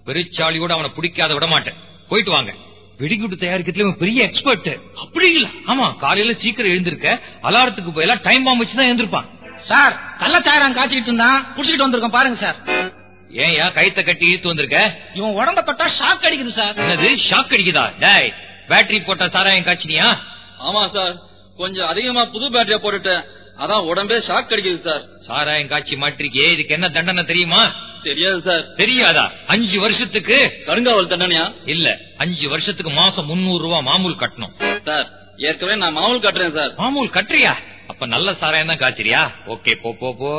பெருச்சாலியோட அவனை பிடிக்காத விட மாட்டேன் போயிட்டு வாங்க வெடிகுண்டு தயாரிக்கிறதுல இவன் பெரிய எக்ஸ்பர்ட் அப்படிங்களா ஆமா காலையில சீக்கிரம் எழுந்திருக்க அலாரத்துக்கு போய் எல்லாம் டைம் பாம்பு வச்சுதான் எழுந்திருப்பான் சார் கள்ளச்சாராயம் காய்ச்சிட்டு இருந்தான் குடிச்சிட்டு வந்திருக்கோம் பாருங்க சார் ஏன்யா கைத்த கட்டி இழுத்து வந்திருக்க இவன் உடம்ப தொட்டா ஷாக் அடிக்குது சார் என்னது ஷாக் அடிக்குதா டேய் பேட்டரி போட்ட சாராயம் காய்ச்சினியா ஆமா சார் கொஞ்சம் அதிகமா புது பேட்டரியா போட்டுட்டேன் அதான் உடம்பே ஷாக் அடிக்குது சார் சாராயம் காய்ச்சி மாட்டிருக்கே இதுக்கு என்ன தண்டனை தெரியுமா தெரியாது சார் தெரியாதா அஞ்சு வருஷத்துக்கு கருங்காவல் தண்டனையா இல்ல அஞ்சு வருஷத்துக்கு மாசம் முன்னூறு ரூபாய் மாமூல் கட்டணும் சார் ஏற்கனவே நான் மாமூல் கட்டுறேன் சார் மாமூல் கட்டுறியா அப்ப நல்ல சாராயம் தான் காய்ச்சறியா ஓகே போ போ போ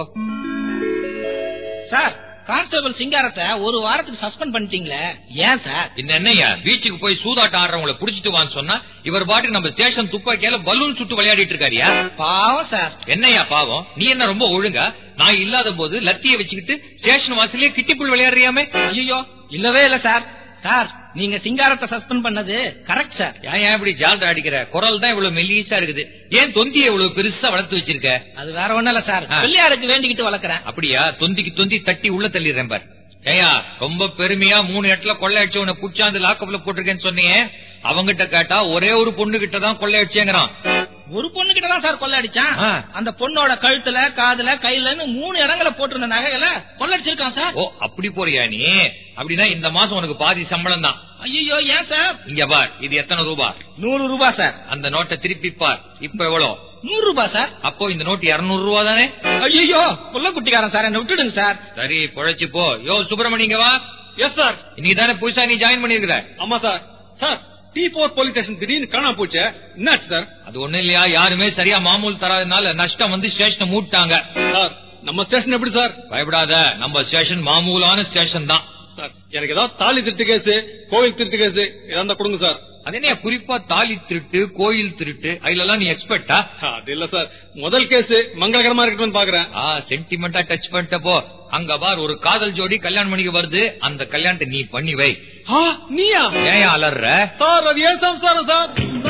சார் கான்ஸ்டபிள் சிங்காரத்தை ஒரு வாரத்துக்கு சஸ்பெண்ட் பண்ணிட்டீங்களே ஏன் சார் இன்ன என்னய்யா பீச்சுக்கு போய் சூதாட்டம் ஆடுறவங்களை புடிச்சிட்டு வான்னு சொன்னா இவர் பாட்டுக்கு நம்ம ஸ்டேஷன் துப்பாக்கியால பலூன் சுட்டு விளையாடிட்டு இருக்காருயா பாவம் சார் என்னய்யா பாவம் நீ என்ன ரொம்ப ஒழுங்கா நான் இல்லாத போது லத்திய வச்சுக்கிட்டு ஸ்டேஷன் வாசலே கிட்டிப்புள் விளையாடுறியாமே ஐயோ இல்லவே இல்ல சார் சார் நீங்க சிங்காரத்தை சஸ்பெண்ட் பண்ணது கரெக்ட் சார் ஏன் ஏன் இப்படி ஜால்ரா அடிக்கிற குரல் தான் இவ்வளவு மெல்லீசா இருக்குது ஏன் தொந்தியை இவ்வளவு பெருசா வளர்த்து வச்சிருக்க அது வேற ஒண்ணும் இல்ல சார் ஆ. பிள்ளையாருக்கு வேண்டிக்கிட்டு வளர்க்கறேன் அப்படியா தொந்திக்கு தொந்தி தட்டி உள்ள தள்ளிடுறேன் பார் ஏயா ரொம்ப பெருமையா மூணு இடத்துல கொள்ளை அடிச்சு உன்னை புடிச்சாந்து லாக்கப்ல போட்டிருக்கேன்னு சொன்னியே அவங்கிட்ட கேட்டா ஒரே ஒரு பொண்ணு கிட்ட தான் கொள்ளை அடிச்சேங்கிறான் ஒரு பொண்ணு கிட்ட தான் சார் கொள்ளடிச்சான் ஆ. அந்த பொண்ணோட கழுத்துல காதுல கையிலன்னு மூணு இடங்களை போட்டிருந்த நகைகளை கொள்ளடிச்சிருக்கான் சார் ஓ அப்படி போறியா நீ அப்படின்னா இந்த மாசம் உனக்கு பாதி சம்பளம் தான் ஐயோ ஏன் சார் இங்க பார் இது எத்தனை ரூபாய் நூறு ரூபாய் சார் அந்த நோட்டை திருப்பி பார் இப்ப எவ்வளவு நூறு ரூபாய் சார் அப்போ இந்த நோட்டு இருநூறு ரூபா தானே ஐயோ புள்ள குட்டிக்காரன் சார் என்ன விட்டுடுங்க சார் சரி பொழைச்சு போ யோ சுப்பிரமணியங்க இங்க வா எஸ் சார் இன்னைக்கு தானே புதுசா நீ ஜாயின் பண்ணிருக்கிற ஆமா sir sir D four police station திடீர்னு காணாம போச்சு என்னாச்சு சார் அது ஒண்ணு இல்லையா யாருமே சரியா மாமூல் தராதனால நஷ்டம் வந்து ஸ்டேஷனை மூட்டாங்க சார் நம்ம ஸ்டேஷன் எப்படி சார் பயப்படாத நம்ம ஸ்டேஷன் மாமூலான ஸ்டேஷன் தான் சார் எனக்கு ஏதாவது தாலி திருட்டு கேஸ் கோவில் திருட்டு கேஸ் ஏதாவது கொடுங்க சார் அது என்ன குறிப்பா தாலி திருட்டு கோயில் திருட்டு அதுல நீ எக்ஸ்பர்ட்டா அது இல்ல சார் முதல் கேஸ் மங்களகரமா இருக்கட்டும்னு பாக்குறேன் ஆ சென்டிமெண்டா டச் பண்ணிட்ட போ அங்க பார் ஒரு காதல் ஜோடி கல்யாணம் பண்ணிக்க வருது அந்த கல்யாணத்தை நீ பண்ணி வை ஆ, நீயா ஏன் அலர்ற சார் அது ஏன் சம்சாரம் சார்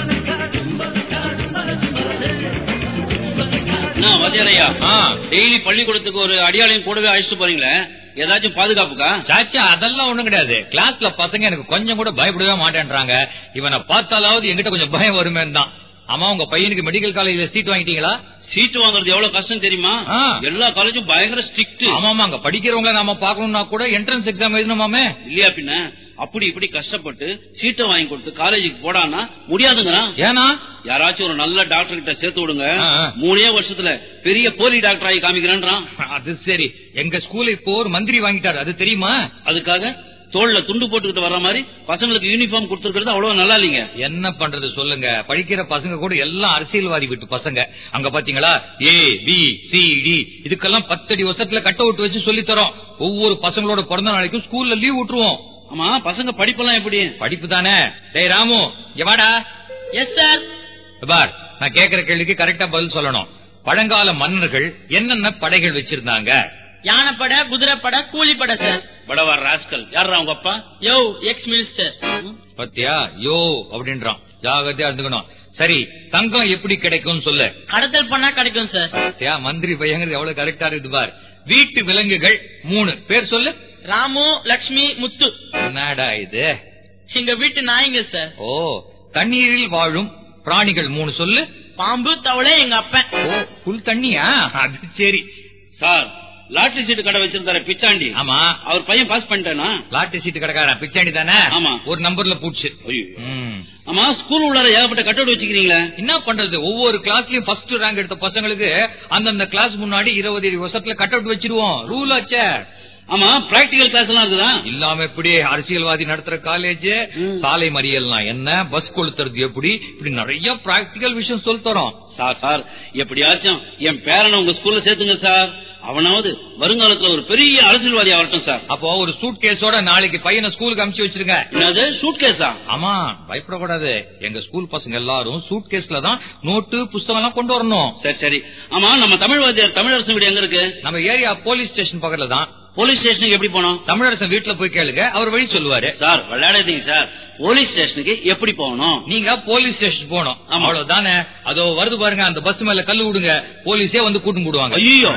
என்ன வாத்தியாரையா ஆ டெய்லி பள்ளிக்கூடத்துக்கு ஒரு அடியாளையும் கூடவே அழைச்சிட்டு போறீங்களே ஏதாச்சும் பாதுகாப்புக்கா சாச்சா அதெல்லாம் ஒண்ணும் கிடையாது கிளாஸ்ல பசங்க எனக்கு கொஞ்சம் கூட பயப்படவே மாட்டேன்றாங்க இவனை பார்த்தாலாவது என்கிட்ட கொஞ்சம் பயம் வருமேன்னு தான் ஆமா உங்க பையனுக்கு மெடிக்கல் காலேஜ்ல சீட் வாங்கிட்டீங்களா சீட்டு வாங்குறது எவ்வளவு கஷ்டம் தெரியுமா ஆ. எல்லா காலேஜும் பயங்கர ஸ்ட்ரிக்ட் ஆமாமா அங்க படிக்கிறவங்கள நாம பாக்கணும்னா கூட என்ட்ரன்ஸ் எக்ஸாம் எழுதணுமாமே இல்லையா பின்ன அப்படி இப்படி கஷ்டப்பட்டு சீட்டை வாங்கி கொடுத்து காலேஜுக்கு போடான்னா முடியாதுங்கிறான் ஏனா யாராச்சும் ஒரு நல்ல டாக்டர் கிட்ட சேர்த்து விடுங்க ஆ, ஆ. மூணே வருஷத்துல பெரிய போலி டாக்டர் ஆகி காமிக்கிறேன்றான் அது சரி எங்க ஸ்கூல்ல இப்போ ஒரு மந்திரி வாங்கிட்டாரு அது தெரியுமா அதுக்காக தோல்ல துண்டு போட்டுக்கிட்டு வர்ற மாதிரி பசங்களுக்கு யூனிஃபார்ம் கொடுத்துருக்கிறது அவ்வளவு நல்லா இல்லைங்க என்ன பண்றது சொல்லுங்க படிக்கிற பசங்க கூட எல்லாம் அரசியல்வாதி விட்டு பசங்க அங்க பாத்தீங்களா ஏ பி சி டி இதுக்கெல்லாம் பத்தடி வருஷத்துல கட்ட விட்டு வச்சு சொல்லி தரோம் ஒவ்வொரு பசங்களோட பிறந்த நாளைக்கும் ஸ்கூல்ல லீவ் விட்டுருவோம் ஆமா பசங்க படிப்பெல்லாம் எப்படி படிப்பு தானே டேய் ராமு இங்க வாடா எஸ் சார் பார் நான் கேக்குற கேள்விக்கு கரெக்டா பதில் சொல்லணும் பழங்கால மன்னர்கள் என்னென்ன படைகள் வச்சிருந்தாங்க யானைப்படை குதிரைப்படை கூலிப்படை சார் படவார் ராஸ்கல் யாரா உங்க அப்பா யோ எக்ஸ் மினிஸ்டர் பத்தியா யோ அப்படின்றான் ஜாகிரதையா இருந்துக்கணும் சரி தங்கம் எப்படி கிடைக்கும் சொல்லு கடத்தல் பண்ணா கிடைக்கும் சார் பத்தியா மந்திரி பையங்கிறது எவ்வளவு கரெக்டா இருக்குது பார் வீட்டு விலங்குகள் மூணு பேர் சொல்லு ராமு லக்ஷ்மி முத்து என்னடா இது எங்க வீட்டு நாய்ங்க சார் ஓ தண்ணீரில் வாழும் பிராணிகள் மூணு சொல்லு பாம்பு தவளை எங்க அப்பன் ஓ புல் தண்ணியா அது சரி சார் லாட்டரி சீட்டு கடை வச்சிருந்தாரு பிச்சாண்டி ஆமா அவர் பையன் பாஸ் பண்ணிட்டானா லாட்டரி சீட்டு கடைக்காரன் பிச்சாண்டி தானே ஆமா. ஒரு நம்பர்ல பூச்சு ஐயோ. ம். ஆமா ஸ்கூல் உள்ளார ஏகப்பட்ட கட் அவுட் வச்சுக்கிறீங்களே என்ன பண்றது ஒவ்வொரு கிளாஸ்லயும் ஃபர்ஸ்ட் ரேங்க் எடுத்த பசங்களுக்கு அந்தந்த கிளாஸ் முன்னாடி இருபது வருஷத்துல கட் அவுட் வச்சிருவோம் ரூல் ஆச்சே ஆமா பிராக்டிகல் கிளாஸ் எல்லாம் இருக்குதா இல்லாம எப்படி அரசியல்வாதி நடத்துற காலேஜ் ம். சாலை மறியல்லாம் என்ன பஸ் கொளுத்துறது எப்படி இப்படி நிறைய பிராக்டிகல் விஷயம் சொல்லி தரோம் சார் சார் எப்படியாச்சும் என் பேரனை உங்க ஸ்கூல்ல சேர்த்துங்க சார் அவனாவது வருங்காலத்துல ஒரு பெரிய அரசியல்வாதி ஆகட்டும் சார் அப்போ ஒரு சூட் கேஸோட நாளைக்கு பையனை ஸ்கூலுக்கு அனுப்பிச்சு வச்சிருங்க என்னது சூட் கேஸா ஆமா பயப்படக்கூடாது எங்க ஸ்கூல் பசங்க எல்லாரும் சூட் கேஸ்ல தான் நோட்டு புஸ்தகம் எல்லாம் கொண்டு வரணும் சரி சரி ஆமா நம்ம தமிழ் வாத்தியார் தமிழரசு வீடு எங்க இருக்கு நம்ம ஏரியா போலீஸ் ஸ்டேஷன் பக்கத்துல தான் போலீஸ் ஸ்டேஷனுக்கு எப்படி போனோம் தமிழரசன் வீட்டுல போய் கேளுங்க அவர் வழி சொல்லுவாரு சார் விளையாடாதீங்க சார் போலீஸ் ஸ்டேஷனுக்கு எப்படி போகணும் நீங்க போலீஸ் ஸ்டேஷன் போகணும் ஆமா. அவ்வளவுதானே அதோ வருது பாருங்க அந்த பஸ் மேல கல்லு விடுங்க போலீஸே வந்து கூட்டும் போடுவாங்க ஐயோ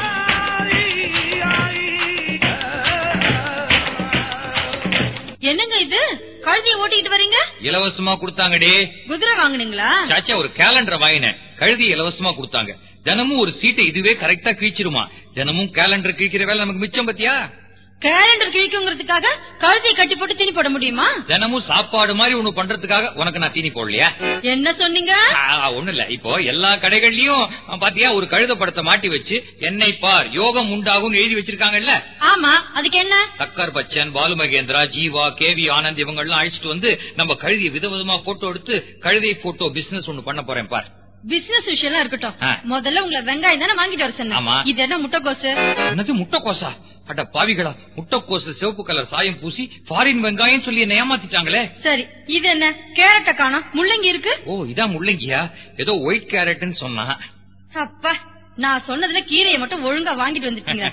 இலவசமா கொடுத்தாங்கடே குதிரை வாங்குனீங்களா சாச்சா ஒரு கேலண்டர் வாங்கினேன் கழுதி இலவசமா கொடுத்தாங்க தினமும் ஒரு சீட்டை இதுவே கரெக்டா கிழிச்சிருமா தினமும் கேலண்டர் கிழிக்கிற வேலை நமக்கு மிச்சம் பத்தியா கேலண்டர் கிழிக்குங்கிறதுக்காக கழுதையை கட்டி போட்டு தீனி போட முடியுமா தினமும் சாப்பாடு மாதிரி ஒண்ணு பண்றதுக்காக உனக்கு நான் தீனி போடலையா என்ன சொன்னீங்க ஆ, ஒண்ணு இல்ல இப்போ எல்லா கடைகள்லயும் அஹ், பாத்தியா ஒரு கழுத படத்தை மாட்டி வச்சு என்னை பார் யோகம் உண்டாகும் எழுதி வச்சிருக்காங்கல்ல ஆமா அதுக்கு என்ன சக்கர் பச்சன் பாலு மகேந்திரா ஜீவா கேவி ஆனந்த் இவங்க எல்லாம் அழைச்சிட்டு வந்து நம்ம கழுதியை விதவிதமா போட்டோ எடுத்து கழுதை போட்டோ பிசினஸ் ஒண்ணு பண்ண போறேன் பார் பிசினஸ் விஷயம் இருக்கட்டும் ஆ. முதல்ல உங்களை வெங்காயம் தானே வாங்கிட்டு வர ஆமா. சொன்னேன் இது என்ன முட்டைக்கோசு என்னது முட்டைக்கோசா அட பாவிகளா முட்டைக்கோசு சிவப்பு கலர் சாயம் பூசி ஃபாரின் வெங்காயம் சொல்லி என்ன ஏமாத்திட்டாங்களே சரி இது என்ன கேரட்ட காணோம் முள்ளங்கி இருக்கு ஓ இதான் முள்ளங்கியா ஏதோ ஒயிட் கேரட்னு சொன்னா அப்பா நான் சொன்னதுல கீரையை மட்டும் ஒழுங்கா வாங்கிட்டு வந்துட்டீங்க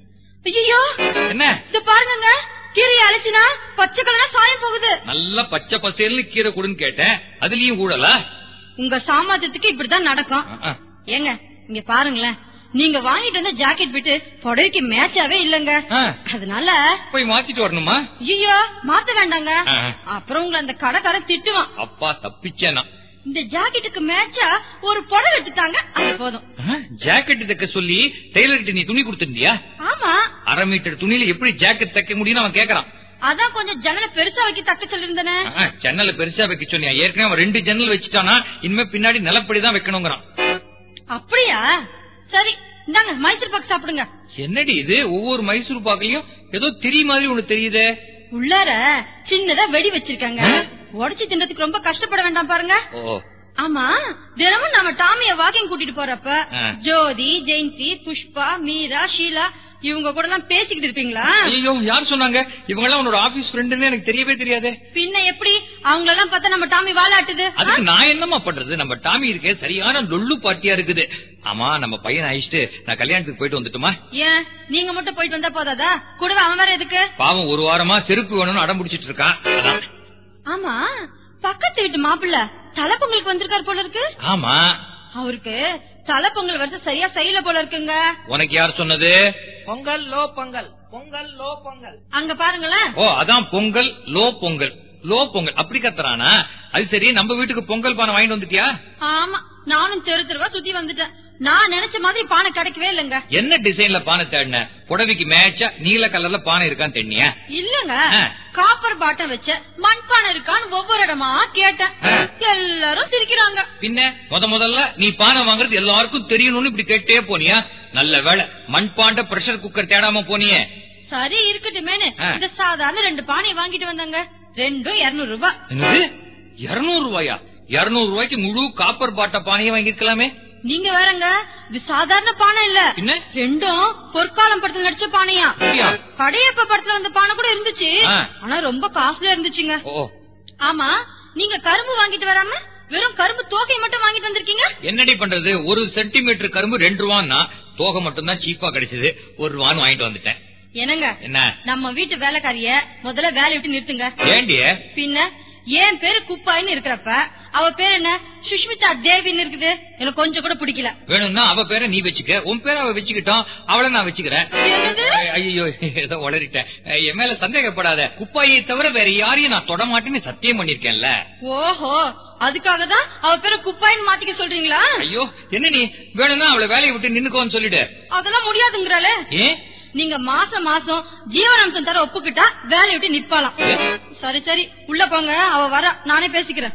ஐயோ என்ன இது பாருங்க கீரையை அழைச்சினா பச்சை கலரா சாயம் போகுது நல்லா பச்சை பசேல்னு கீரை கொடுன்னு கேட்டேன் அதுலயும் ஊடலா உங்க சாமர்த்தியத்துக்கு இப்படிதான் நடக்கும் ஆ, ஆ. ஏங்க இங்க பாருங்களேன் நீங்க வாங்கிட்டு வந்த ஜாக்கெட் பிட்டு புடவைக்கு மேட்சாவே இல்லங்க ஆ, அதனால போய் மாத்திட்டு வரணுமா ஐயோ மாத்த வேண்டாங்க ஆ. அப்புறம் உங்களை அந்த கடைக்காரன் திட்டுவான் அப்பா தப்பிச்சேனா இந்த ஜாக்கெட்டுக்கு மேட்சா ஒரு புடவை எடுத்துட்டாங்க அது போதும் ஜாக்கெட் தைக்க சொல்லி டெய்லர் கிட்ட நீ துணி கொடுத்திருந்தியா ஆமா அரை மீட்டர் துணியில எப்படி ஜாக்கெட் தைக்க முடியும்னு அவன் கேக்குறான் அதான் கொஞ்சம் ஜன்னலை பெருசா வைக்க தக்க சொல்லிருந்தேனே ஆ, ஜன்னலை பெருசா வைக்க சொன்னியா ஏற்கனவே அவன் ரெண்டு ஜன்னல் வச்சுட்டானா இனிமே பின்னாடி நிலப்படிதான் வைக்கணுங்கிறான் அப்படியா சரி இந்தாங்க மைசூர் பாக்கு சாப்பிடுங்க என்னடி இது ஒவ்வொரு மைசூர் பாக்கலையும் ஏதோ திரி மாதிரி ஒண்ணு தெரியுதே உள்ளார சின்னதா வெடி வச்சிருக்காங்க உடைச்சு தின்றதுக்கு ரொம்ப கஷ்டப்பட வேண்டாம் பாருங்க ஓ ஆமா தினமும் நாம டாமிய வாக்கிங் கூட்டிட்டு போறப்ப ஆ. ஜோதி ஜெயந்தி புஷ்பா மீரா ஷீலா இவங்க கூட எல்லாம் பேசிக்கிட்டு இருப்பீங்களா ஐயோ யார் சொன்னாங்க இவங்க எல்லாம் உன்னோட ஆபீஸ் ஃப்ரெண்டுன்னு எனக்கு தெரியவே தெரியாதே பின்ன எப்படி அவங்கள எல்லாம் பார்த்தா நம்ம டாமி வாலாட்டுது அதுக்கு நான் என்னமா பண்றது நம்ம டாமி இருக்கே சரியான லொல்லு பாட்டியா இருக்குது ஆமா நம்ம பையன் அழிச்சிட்டு நான் கல்யாணத்துக்கு போயிட்டு வந்துட்டுமா ஏன் நீங்க மட்டும் போயிட்டு வந்தா போதாதா கூடவே அவன் வேற எதுக்கு பாவம் ஒரு வாரமா செருப்பு வேணும்னு அடம் பிடிச்சிட்டு இருக்கான் அதான். ஆமா பக்கத்து வீட்டு மாப்பிள்ள தலைப்பொங்கலுக்கு வந்திருக்காரு போல இருக்கு ஆமா அவருக்கு தலைப்பொங்கல் வருஷம் சரியா செய்யல போல இருக்குங்க உனக்கு யார் சொன்னது பொங்கல் லோ பொங்கல் பொங்கல் லோ பொங்கல் அங்க பாருங்களேன் ஓ அதான் பொங்கல் லோ பொங்கல் லோ பொங்கல் அப்படி கத்துறானா அது சரி நம்ம வீட்டுக்கு பொங்கல் பானை வாங்கிட்டு வந்துட்டியா ஆமா நானும் தெரு தெருவா சுத்தி வந்துட்டேன் நான் நினைச்ச மாதிரி பானை கிடைக்கவே இல்லைங்க என்ன டிசைன்ல பானை தேடின புடவைக்கு மேட்சா நீல கலர்ல பானை இருக்கான்னு தென்னியா இல்லங்க ஆ. காப்பர் பாட்டம் வச்ச மண்பானை இருக்கான்னு ஒவ்வொரு இடமா கேட்டேன் ஆ. எல்லாரும் சிரிக்கிறாங்க பின்ன முத முதல்ல நீ பானை வாங்குறது எல்லாருக்கும் தெரியணும்னு இப்படி கேட்டே போனியா நல்ல வேலை மண்பாண்ட பிரஷர் குக்கர் தேடாம போனியே சரி இருக்கட்டுமேனு ஆ. இந்த சாதாரண ரெண்டு பானையை வாங்கிட்டு வந்தாங்க ரெண்டும் இருநூறு ரூபாய் என்னது இருநூறு ரூபாயா இருநூறு ரூபாய்க்கு முழு காப்பர் பாட்ட பானையை வாங்கிருக்கலாமே நீங்க வேறங்க இது சாதாரண பானை இல்ல பின்ன ரெண்டும் பொற்காலம் படத்துல நடிச்ச பானையா அப்படியா? படையப்ப படத்துல வந்த பானை கூட இருந்துச்சு ஆ. ஆனா ரொம்ப காஸ்ட்லியா இருந்துச்சுங்க ஓ ஆமா நீங்க கரும்பு வாங்கிட்டு வராம வெறும் கரும்பு தோகை மட்டும் வாங்கிட்டு வந்திருக்கீங்க என்னடி பண்றது ஒரு சென்டிமீட்டர் கரும்பு ரெண்டு ரூபான்னா தோகை மட்டும் தான் சீப்பா கிடைச்சது ஒரு ரூபான்னு வாங்கிட்டு வந்துட்டேன் என்னங்க என்ன நம்ம வீட்டு வேலைக்காரிய முதல்ல வேலையை விட்டு நிறுத்துங்க ஏண்டிய பின்ன என் பேரு குப்பாயின்னு இருக்கிறப்ப அவ பேர் என்ன சுஷ்மிதா தேவின்னு இருக்குது எனக்கு கொஞ்சம் கூட பிடிக்கல வேணும்னா அவ பேரை நீ வச்சுக்க உன் பேரை அவ வச்சுக்கிட்டோம் அவளை நான் வச்சுக்கிறேன் என்னது? ஐயோ ஏதோ வளரிட்டேன் என் மேல சந்தேகப்படாத குப்பாயை தவிர வேற யாரையும் நான் தொட மாட்டேன்னு சத்தியம் பண்ணிருக்கேன்ல ஓஹோ அதுக்காக தான் அவ பேரை குப்பாயின்னு மாத்திக்க சொல்றீங்களா ஐயோ என்ன நீ வேணும்னா அவளை வேலையை விட்டு நின்னுக்கோன்னு சொல்லிடு அதெல்லாம் முடியாதுங்கிறாளே ஏன் நீங்க மாசம் மாசம் ஜீவனாம்சம் தர ஒப்புக்கிட்டா வேலையை விட்டு நிப்பாலாம் சரி சரி உள்ள போங்க அவ வர நானே பேசிக்கிறேன்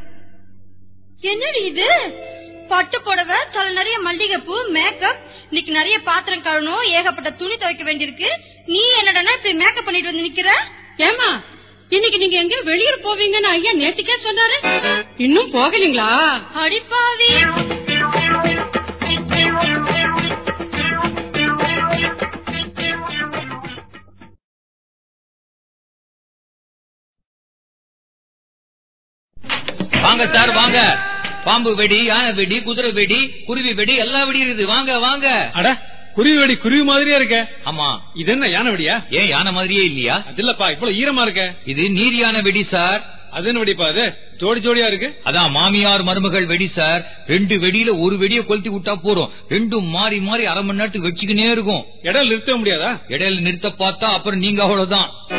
என்னடி இது பட்டு புடவை தலை நிறைய மல்லிகைப்பூ மேக்கப் இன்னைக்கு நிறைய பாத்திரம் கழணும் ஏகப்பட்ட துணி துவைக்க வேண்டியிருக்கு நீ என்னடா இப்படி மேக்கப் பண்ணிட்டு வந்து நிக்கிற ஏமா இன்னைக்கு நீங்க எங்க வெளியூர் போவீங்கன்னு ஐயா நேத்துக்கே சொன்னாரு இன்னும் போகலீங்களா அடிப்பாவி வாங்க சார் வாங்க பாம்பு வெடி யானை வெடி குதிரை வெடி குருவி வெடி எல்லா வெடியும் இருக்குது வாங்க வாங்க அட குருவி வெடி குருவி மாதிரியா இருக்க ஆமா இது என்ன யானை வெடியா ஏன் யானை மாதிரியே இல்லையா அது இல்லப்பா இவ்வளவு ஈரமா இருக்க இது நீர் யானை வெடி சார் அது என்ன வெடிப்பா அது ஜோடி ஜோடியா இருக்கு அதான் மாமியார் மருமகள் வெடி சார் ரெண்டு வெடியில ஒரு வெடியை கொளுத்தி விட்டா போறோம் ரெண்டும் மாறி மாறி அரை மணி நேரத்துக்கு வச்சுக்கினே இருக்கும் இடம் நிறுத்த முடியாதா இடையில நிறுத்த பார்த்தா அப்புறம் நீங்க அவ்வளவுதான்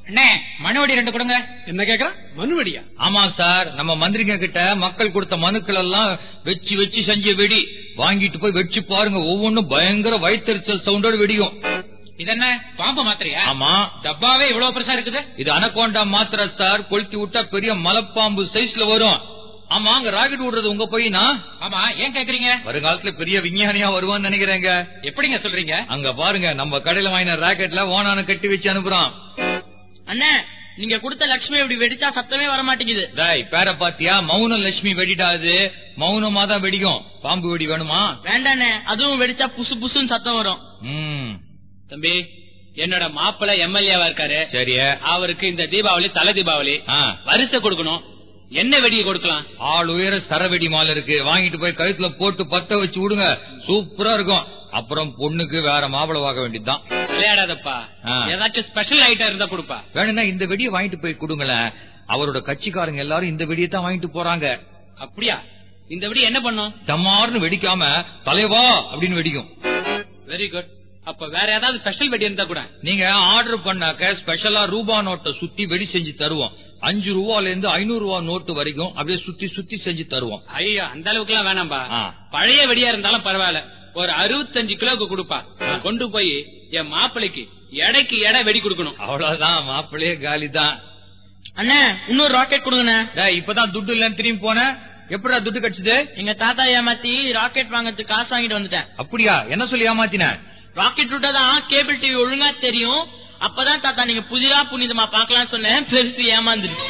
அண்ணே மனுவடி ரெண்டு கொடுங்க என்ன கேக்குற மனுவடியா ஆமா சார் நம்ம மந்திரிங்க கிட்ட மக்கள் கொடுத்த மனுக்கள் எல்லாம் வச்சு வச்சு செஞ்ச வெடி வாங்கிட்டு போய் வச்சு பாருங்க ஒவ்வொன்றும் பயங்கர வயிற்றுச்சல் சவுண்டோட வெடியும் இதென்ன பாம்பு மாத்திரையா ஆமா டப்பாவே இவ்வளவு பெருசா இருக்குது இது அனகோண்டா மாத்திரை சார் கொளுத்தி விட்டா பெரிய மலைப்பாம்பு சைஸ்ல வரும் ஆமா அங்க ராக்கெட் விடுறது உங்க பையனா ஆமா ஏன் கேக்குறீங்க வருங்காலத்துல பெரிய விஞ்ஞானியா வருவான்னு நினைக்கிறேங்க எப்படிங்க சொல்றீங்க அங்க பாருங்க நம்ம கடையில வாங்கின ராக்கெட்ல ஓனான கட்டி வச்சு அனுப்புறான் அண்ணே நீங்க கொடுத்த லட்சுமி இப்படி வெடிச்சா சத்தமே வர மாட்டேங்குது டேய் பேர பாத்தியா மௌன லட்சுமி வெடிடாது மௌனமா தான் வெடிக்கும் பாம்பு வெடி வேணுமா வேண்டாண்ணே அதுவும் வெடிச்சா புசு புசுன்னு சத்தம் வரும் ம் தம்பி என்னோட மாப்பிள்ள எம்எல்ஏவா இருக்காரு சரி அவருக்கு இந்த தீபாவளி தலை தீபாவளி ஆ வரிசை கொடுக்கணும் என்ன வெடியை கொடுக்கலாம் ஆள் உயர சரவெடி மாலை இருக்கு வாங்கிட்டு போய் கழுத்துல போட்டு பத்த வச்சு விடுங்க சூப்பரா இருக்கும் அப்புறம் பொண்ணுக்கு வேற மாப்பிளை வாங்க வேண்டியதுதான் விளையாடாதப்பா ஆ. ஏதாச்சும் ஸ்பெஷல் ஐட்டம் இருந்தா கொடுப்பா வேணும்னா இந்த வெடியை வாங்கிட்டு போய் கொடுங்களேன் அவரோட கட்சிக்காரங்க எல்லாரும் இந்த வெடியை தான் வாங்கிட்டு போறாங்க அப்படியா இந்த வெடி என்ன பண்ணும் டமார்னு வெடிக்காம தலைவா அப்படின்னு வெடிக்கும் வெரி குட் அப்ப வேற ஏதாவது ஸ்பெஷல் வெடி இருந்தா கூட நீங்க ஆர்டர் பண்ணாக்க ஸ்பெஷலா ரூபா நோட்டை சுத்தி வெடி செஞ்சு தருவோம் அஞ்சு ரூபால இருந்து ஐநூறு ரூபா நோட்டு வரைக்கும் அப்படியே சுத்தி சுத்தி செஞ்சு தருவோம் ஐயோ அந்த அளவுக்கு எல்லாம் வேணாம்பா ஆ. பழைய வெடியா இருந்தாலும் பரவாயில்ல ஒரு அறுபத்தஞ்சு கிலோக்கு கொடுப்பா கொண்டு போய் என் மாப்பிளைக்கு எடைக்கு எடை வெடி கொடுக்கணும் அவ்வளவுதான் மாப்பிள்ளையே காலி தான் அண்ணே இன்னொரு ராக்கெட் கொடுங்கண்ணே டேய், இப்பதான் துட்டு இல்லன்னு திரும்பி போன எப்படிடா துட்டு கிடைச்சது எங்க தாத்தா ஏமாத்தி ராக்கெட் வாங்கறதுக்கு காசு வாங்கிட்டு வந்துட்டேன் அப்படியா என்ன சொல்லி ஏமாத்தின ராக்கெட் விட்டாதான் கேபிள் டிவி ஒழுங்கா தெரியும் அப்பதான் தாத்தா நீங்க புதிரா புனிதமா பாக்கலாம்னு சொன்னேன் பெருசு ஏமாந்துருச்சு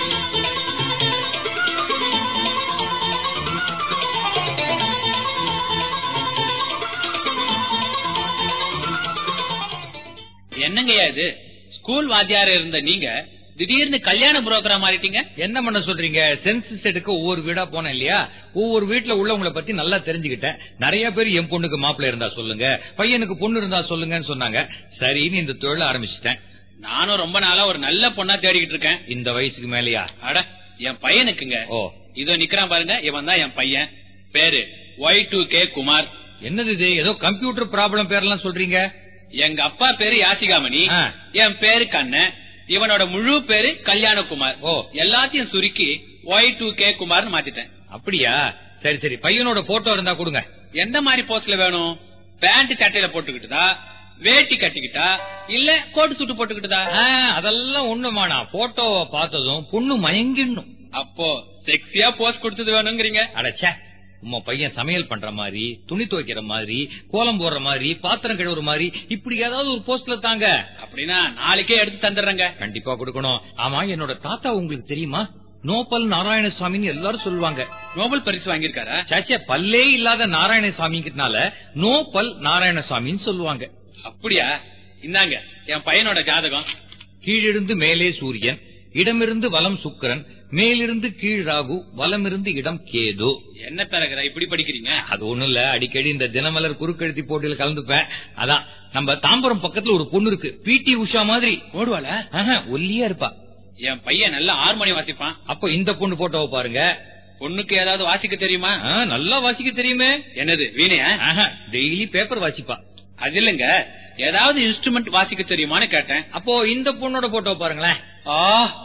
என்னங்கய்யா இது ஸ்கூல் வாத்தியார இருந்த நீங்க திடீர்னு கல்யாண புரோக்கரா மாறிட்டீங்க என்ன பண்ண சொல்றீங்க சென்சஸ் எடுக்க ஒவ்வொரு வீடா போனேன் இல்லையா ஒவ்வொரு வீட்டுல உள்ளவங்கள பத்தி நல்லா தெரிஞ்சுக்கிட்டேன் நிறைய பேர் என் பொண்ணுக்கு மாப்பிள்ளை இருந்தா சொல்லுங்க பையனுக்கு பொண்ணு இருந்தா சொல்லுங்கன்னு சொன்னாங்க சரின்னு இந்த தொழில ஆரம்பிச்சிட்டேன் நானும் ரொம்ப நாளா ஒரு நல்ல பொண்ணா தேடிக்கிட்டு இருக்கேன் இந்த வயசுக்கு மேலயா அட என் பையனுக்குங்க ஓ இதோ நிக்கிறான் பாருங்க இவன் தான் என் பையன் பேரு ஒய் டூ கே குமார் என்னது இது ஏதோ கம்ப்யூட்டர் ப்ராப்ளம் பேர்லாம் சொல்றீங்க எங்க அப்பா பேரு யாசிகாமணி ஆ. என் பேரு கண்ணன் இவனோட முழு பேரு கல்யாணகுமார் ஓ. எல்லாத்தையும் சுருக்கி ஒய் டூ கே குமார்னு மாத்திட்டேன் அப்படியா சரி சரி பையனோட போட்டோ இருந்தா கொடுங்க எந்த மாதிரி போஸ்ட்ல வேணும் பேண்ட் சட்டையில போட்டுக்கிட்டுதா வேட்டி கட்டிக்கிட்டா இல்ல கோட்டு சுட்டு போட்டுக்கிட்டுதா ஆ, அதெல்லாம் ஒண்ணுமாண்ணா போட்டோவை பார்த்ததும் பொண்ணு மயங்கிடணும் அப்போ செக்ஸியா போஸ்ட் கொடுத்தது வேணுங்கிறீங்க அடச்சே உங்க பையன் சமையல் பண்ற மாதிரி துணி துவைக்கிற மாதிரி கோலம் போடுற மாதிரி பாத்திரம் கழுவுற மாதிரி இப்படி ஏதாவது ஒரு போஸ்ட்ல தாங்க அப்படின்னா நாளைக்கே எடுத்து தந்துடுறேங்க கண்டிப்பா கொடுக்கணும் ஆமா என்னோட தாத்தா உங்களுக்கு தெரியுமா நோபல் நாராயணசாமின்னு எல்லாரும் சொல்லுவாங்க நோபல் பரிசு வாங்கியிருக்காரா சாச்சே பல்லே இல்லாத நாராயணசாமிங்கிறதுனால நோபல் நாராயணசாமின்னு சொல்லுவாங்க அப்படியா இந்தாங்க என் பையனோட ஜாதகம் கீழிருந்து மேலே சூரியன் இடமிருந்து வலம் சுக்கிரன் மேலிருந்து கீழ் ராகு வலமிருந்து இடம் கேது என்ன தரகரா இப்படி படிக்கிறீங்க அது ஒண்ணும் இல்ல அடிக்கடி இந்த தினமலர் குறுக்கெழுத்தி போட்டியில கலந்துப்பேன் அதான் நம்ம தாம்பரம் பக்கத்துல ஒரு பொண்ணு இருக்கு பிடி உஷா மாதிரி ஓடுவாள ஆஹா, ஒல்லியா இருப்பா என் பையன் நல்லா ஹார்மோனி வாசிப்பான் அப்போ இந்த பொண்ணு போட்டோவை பாருங்க பொண்ணுக்கு ஏதாவது வாசிக்க தெரியுமா ஆ, நல்லா வாசிக்க தெரியுமே என்னது வீணையா டெய்லி பேப்பர் வாசிப்பா அது இல்லங்க ஏதாவது இன்ஸ்ட்ருமெண்ட் வாசிக்க தெரியுமான்னு கேட்டேன் அப்போ இந்த பொண்ணோட போட்டோவை பாருங்களேன் ஆ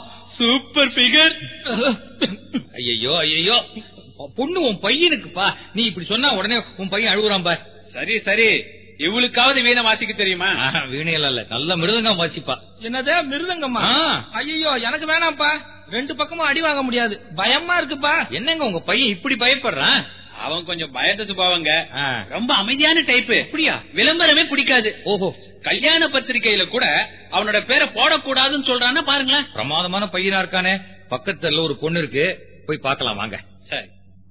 சூப்பர் பிகர் ஐயோ ஐயோ பொண்ணு உன் பையனுக்குப்பா நீ இப்படி சொன்னா உடனே உன் பையன் அழுகுறான் பார் சரி சரி இவளுக்காவது வீணை வாசிக்க தெரியுமா ஆஹா, வீணையெல்லாம் இல்ல நல்ல மிருதங்கம் வாசிப்பா என்னது மிருதங்கம்மா ஆ. ஐயோ எனக்கு வேணாம்ப்பா ரெண்டு பக்கமும் அடி வாங்க முடியாது பயமா இருக்குப்பா என்னங்க உங்க பையன் இப்படி பயப்படுறான் அவன் கொஞ்சம் பயந்த சுபாவங்க ஆ. ரொம்ப அமைதியான டைப் அப்படியா விளம்பரமே பிடிக்காது ஓஹோ கல்யாண பத்திரிகையில கூட அவனோட பேரை போடக்கூடாதுன்னு சொல்றான்னா பாருங்களேன் பிரமாதமான பையனா இருக்கானே பக்கத்துல ஒரு பொண்ணு இருக்கு போய் பார்க்கலாம் வாங்க சரி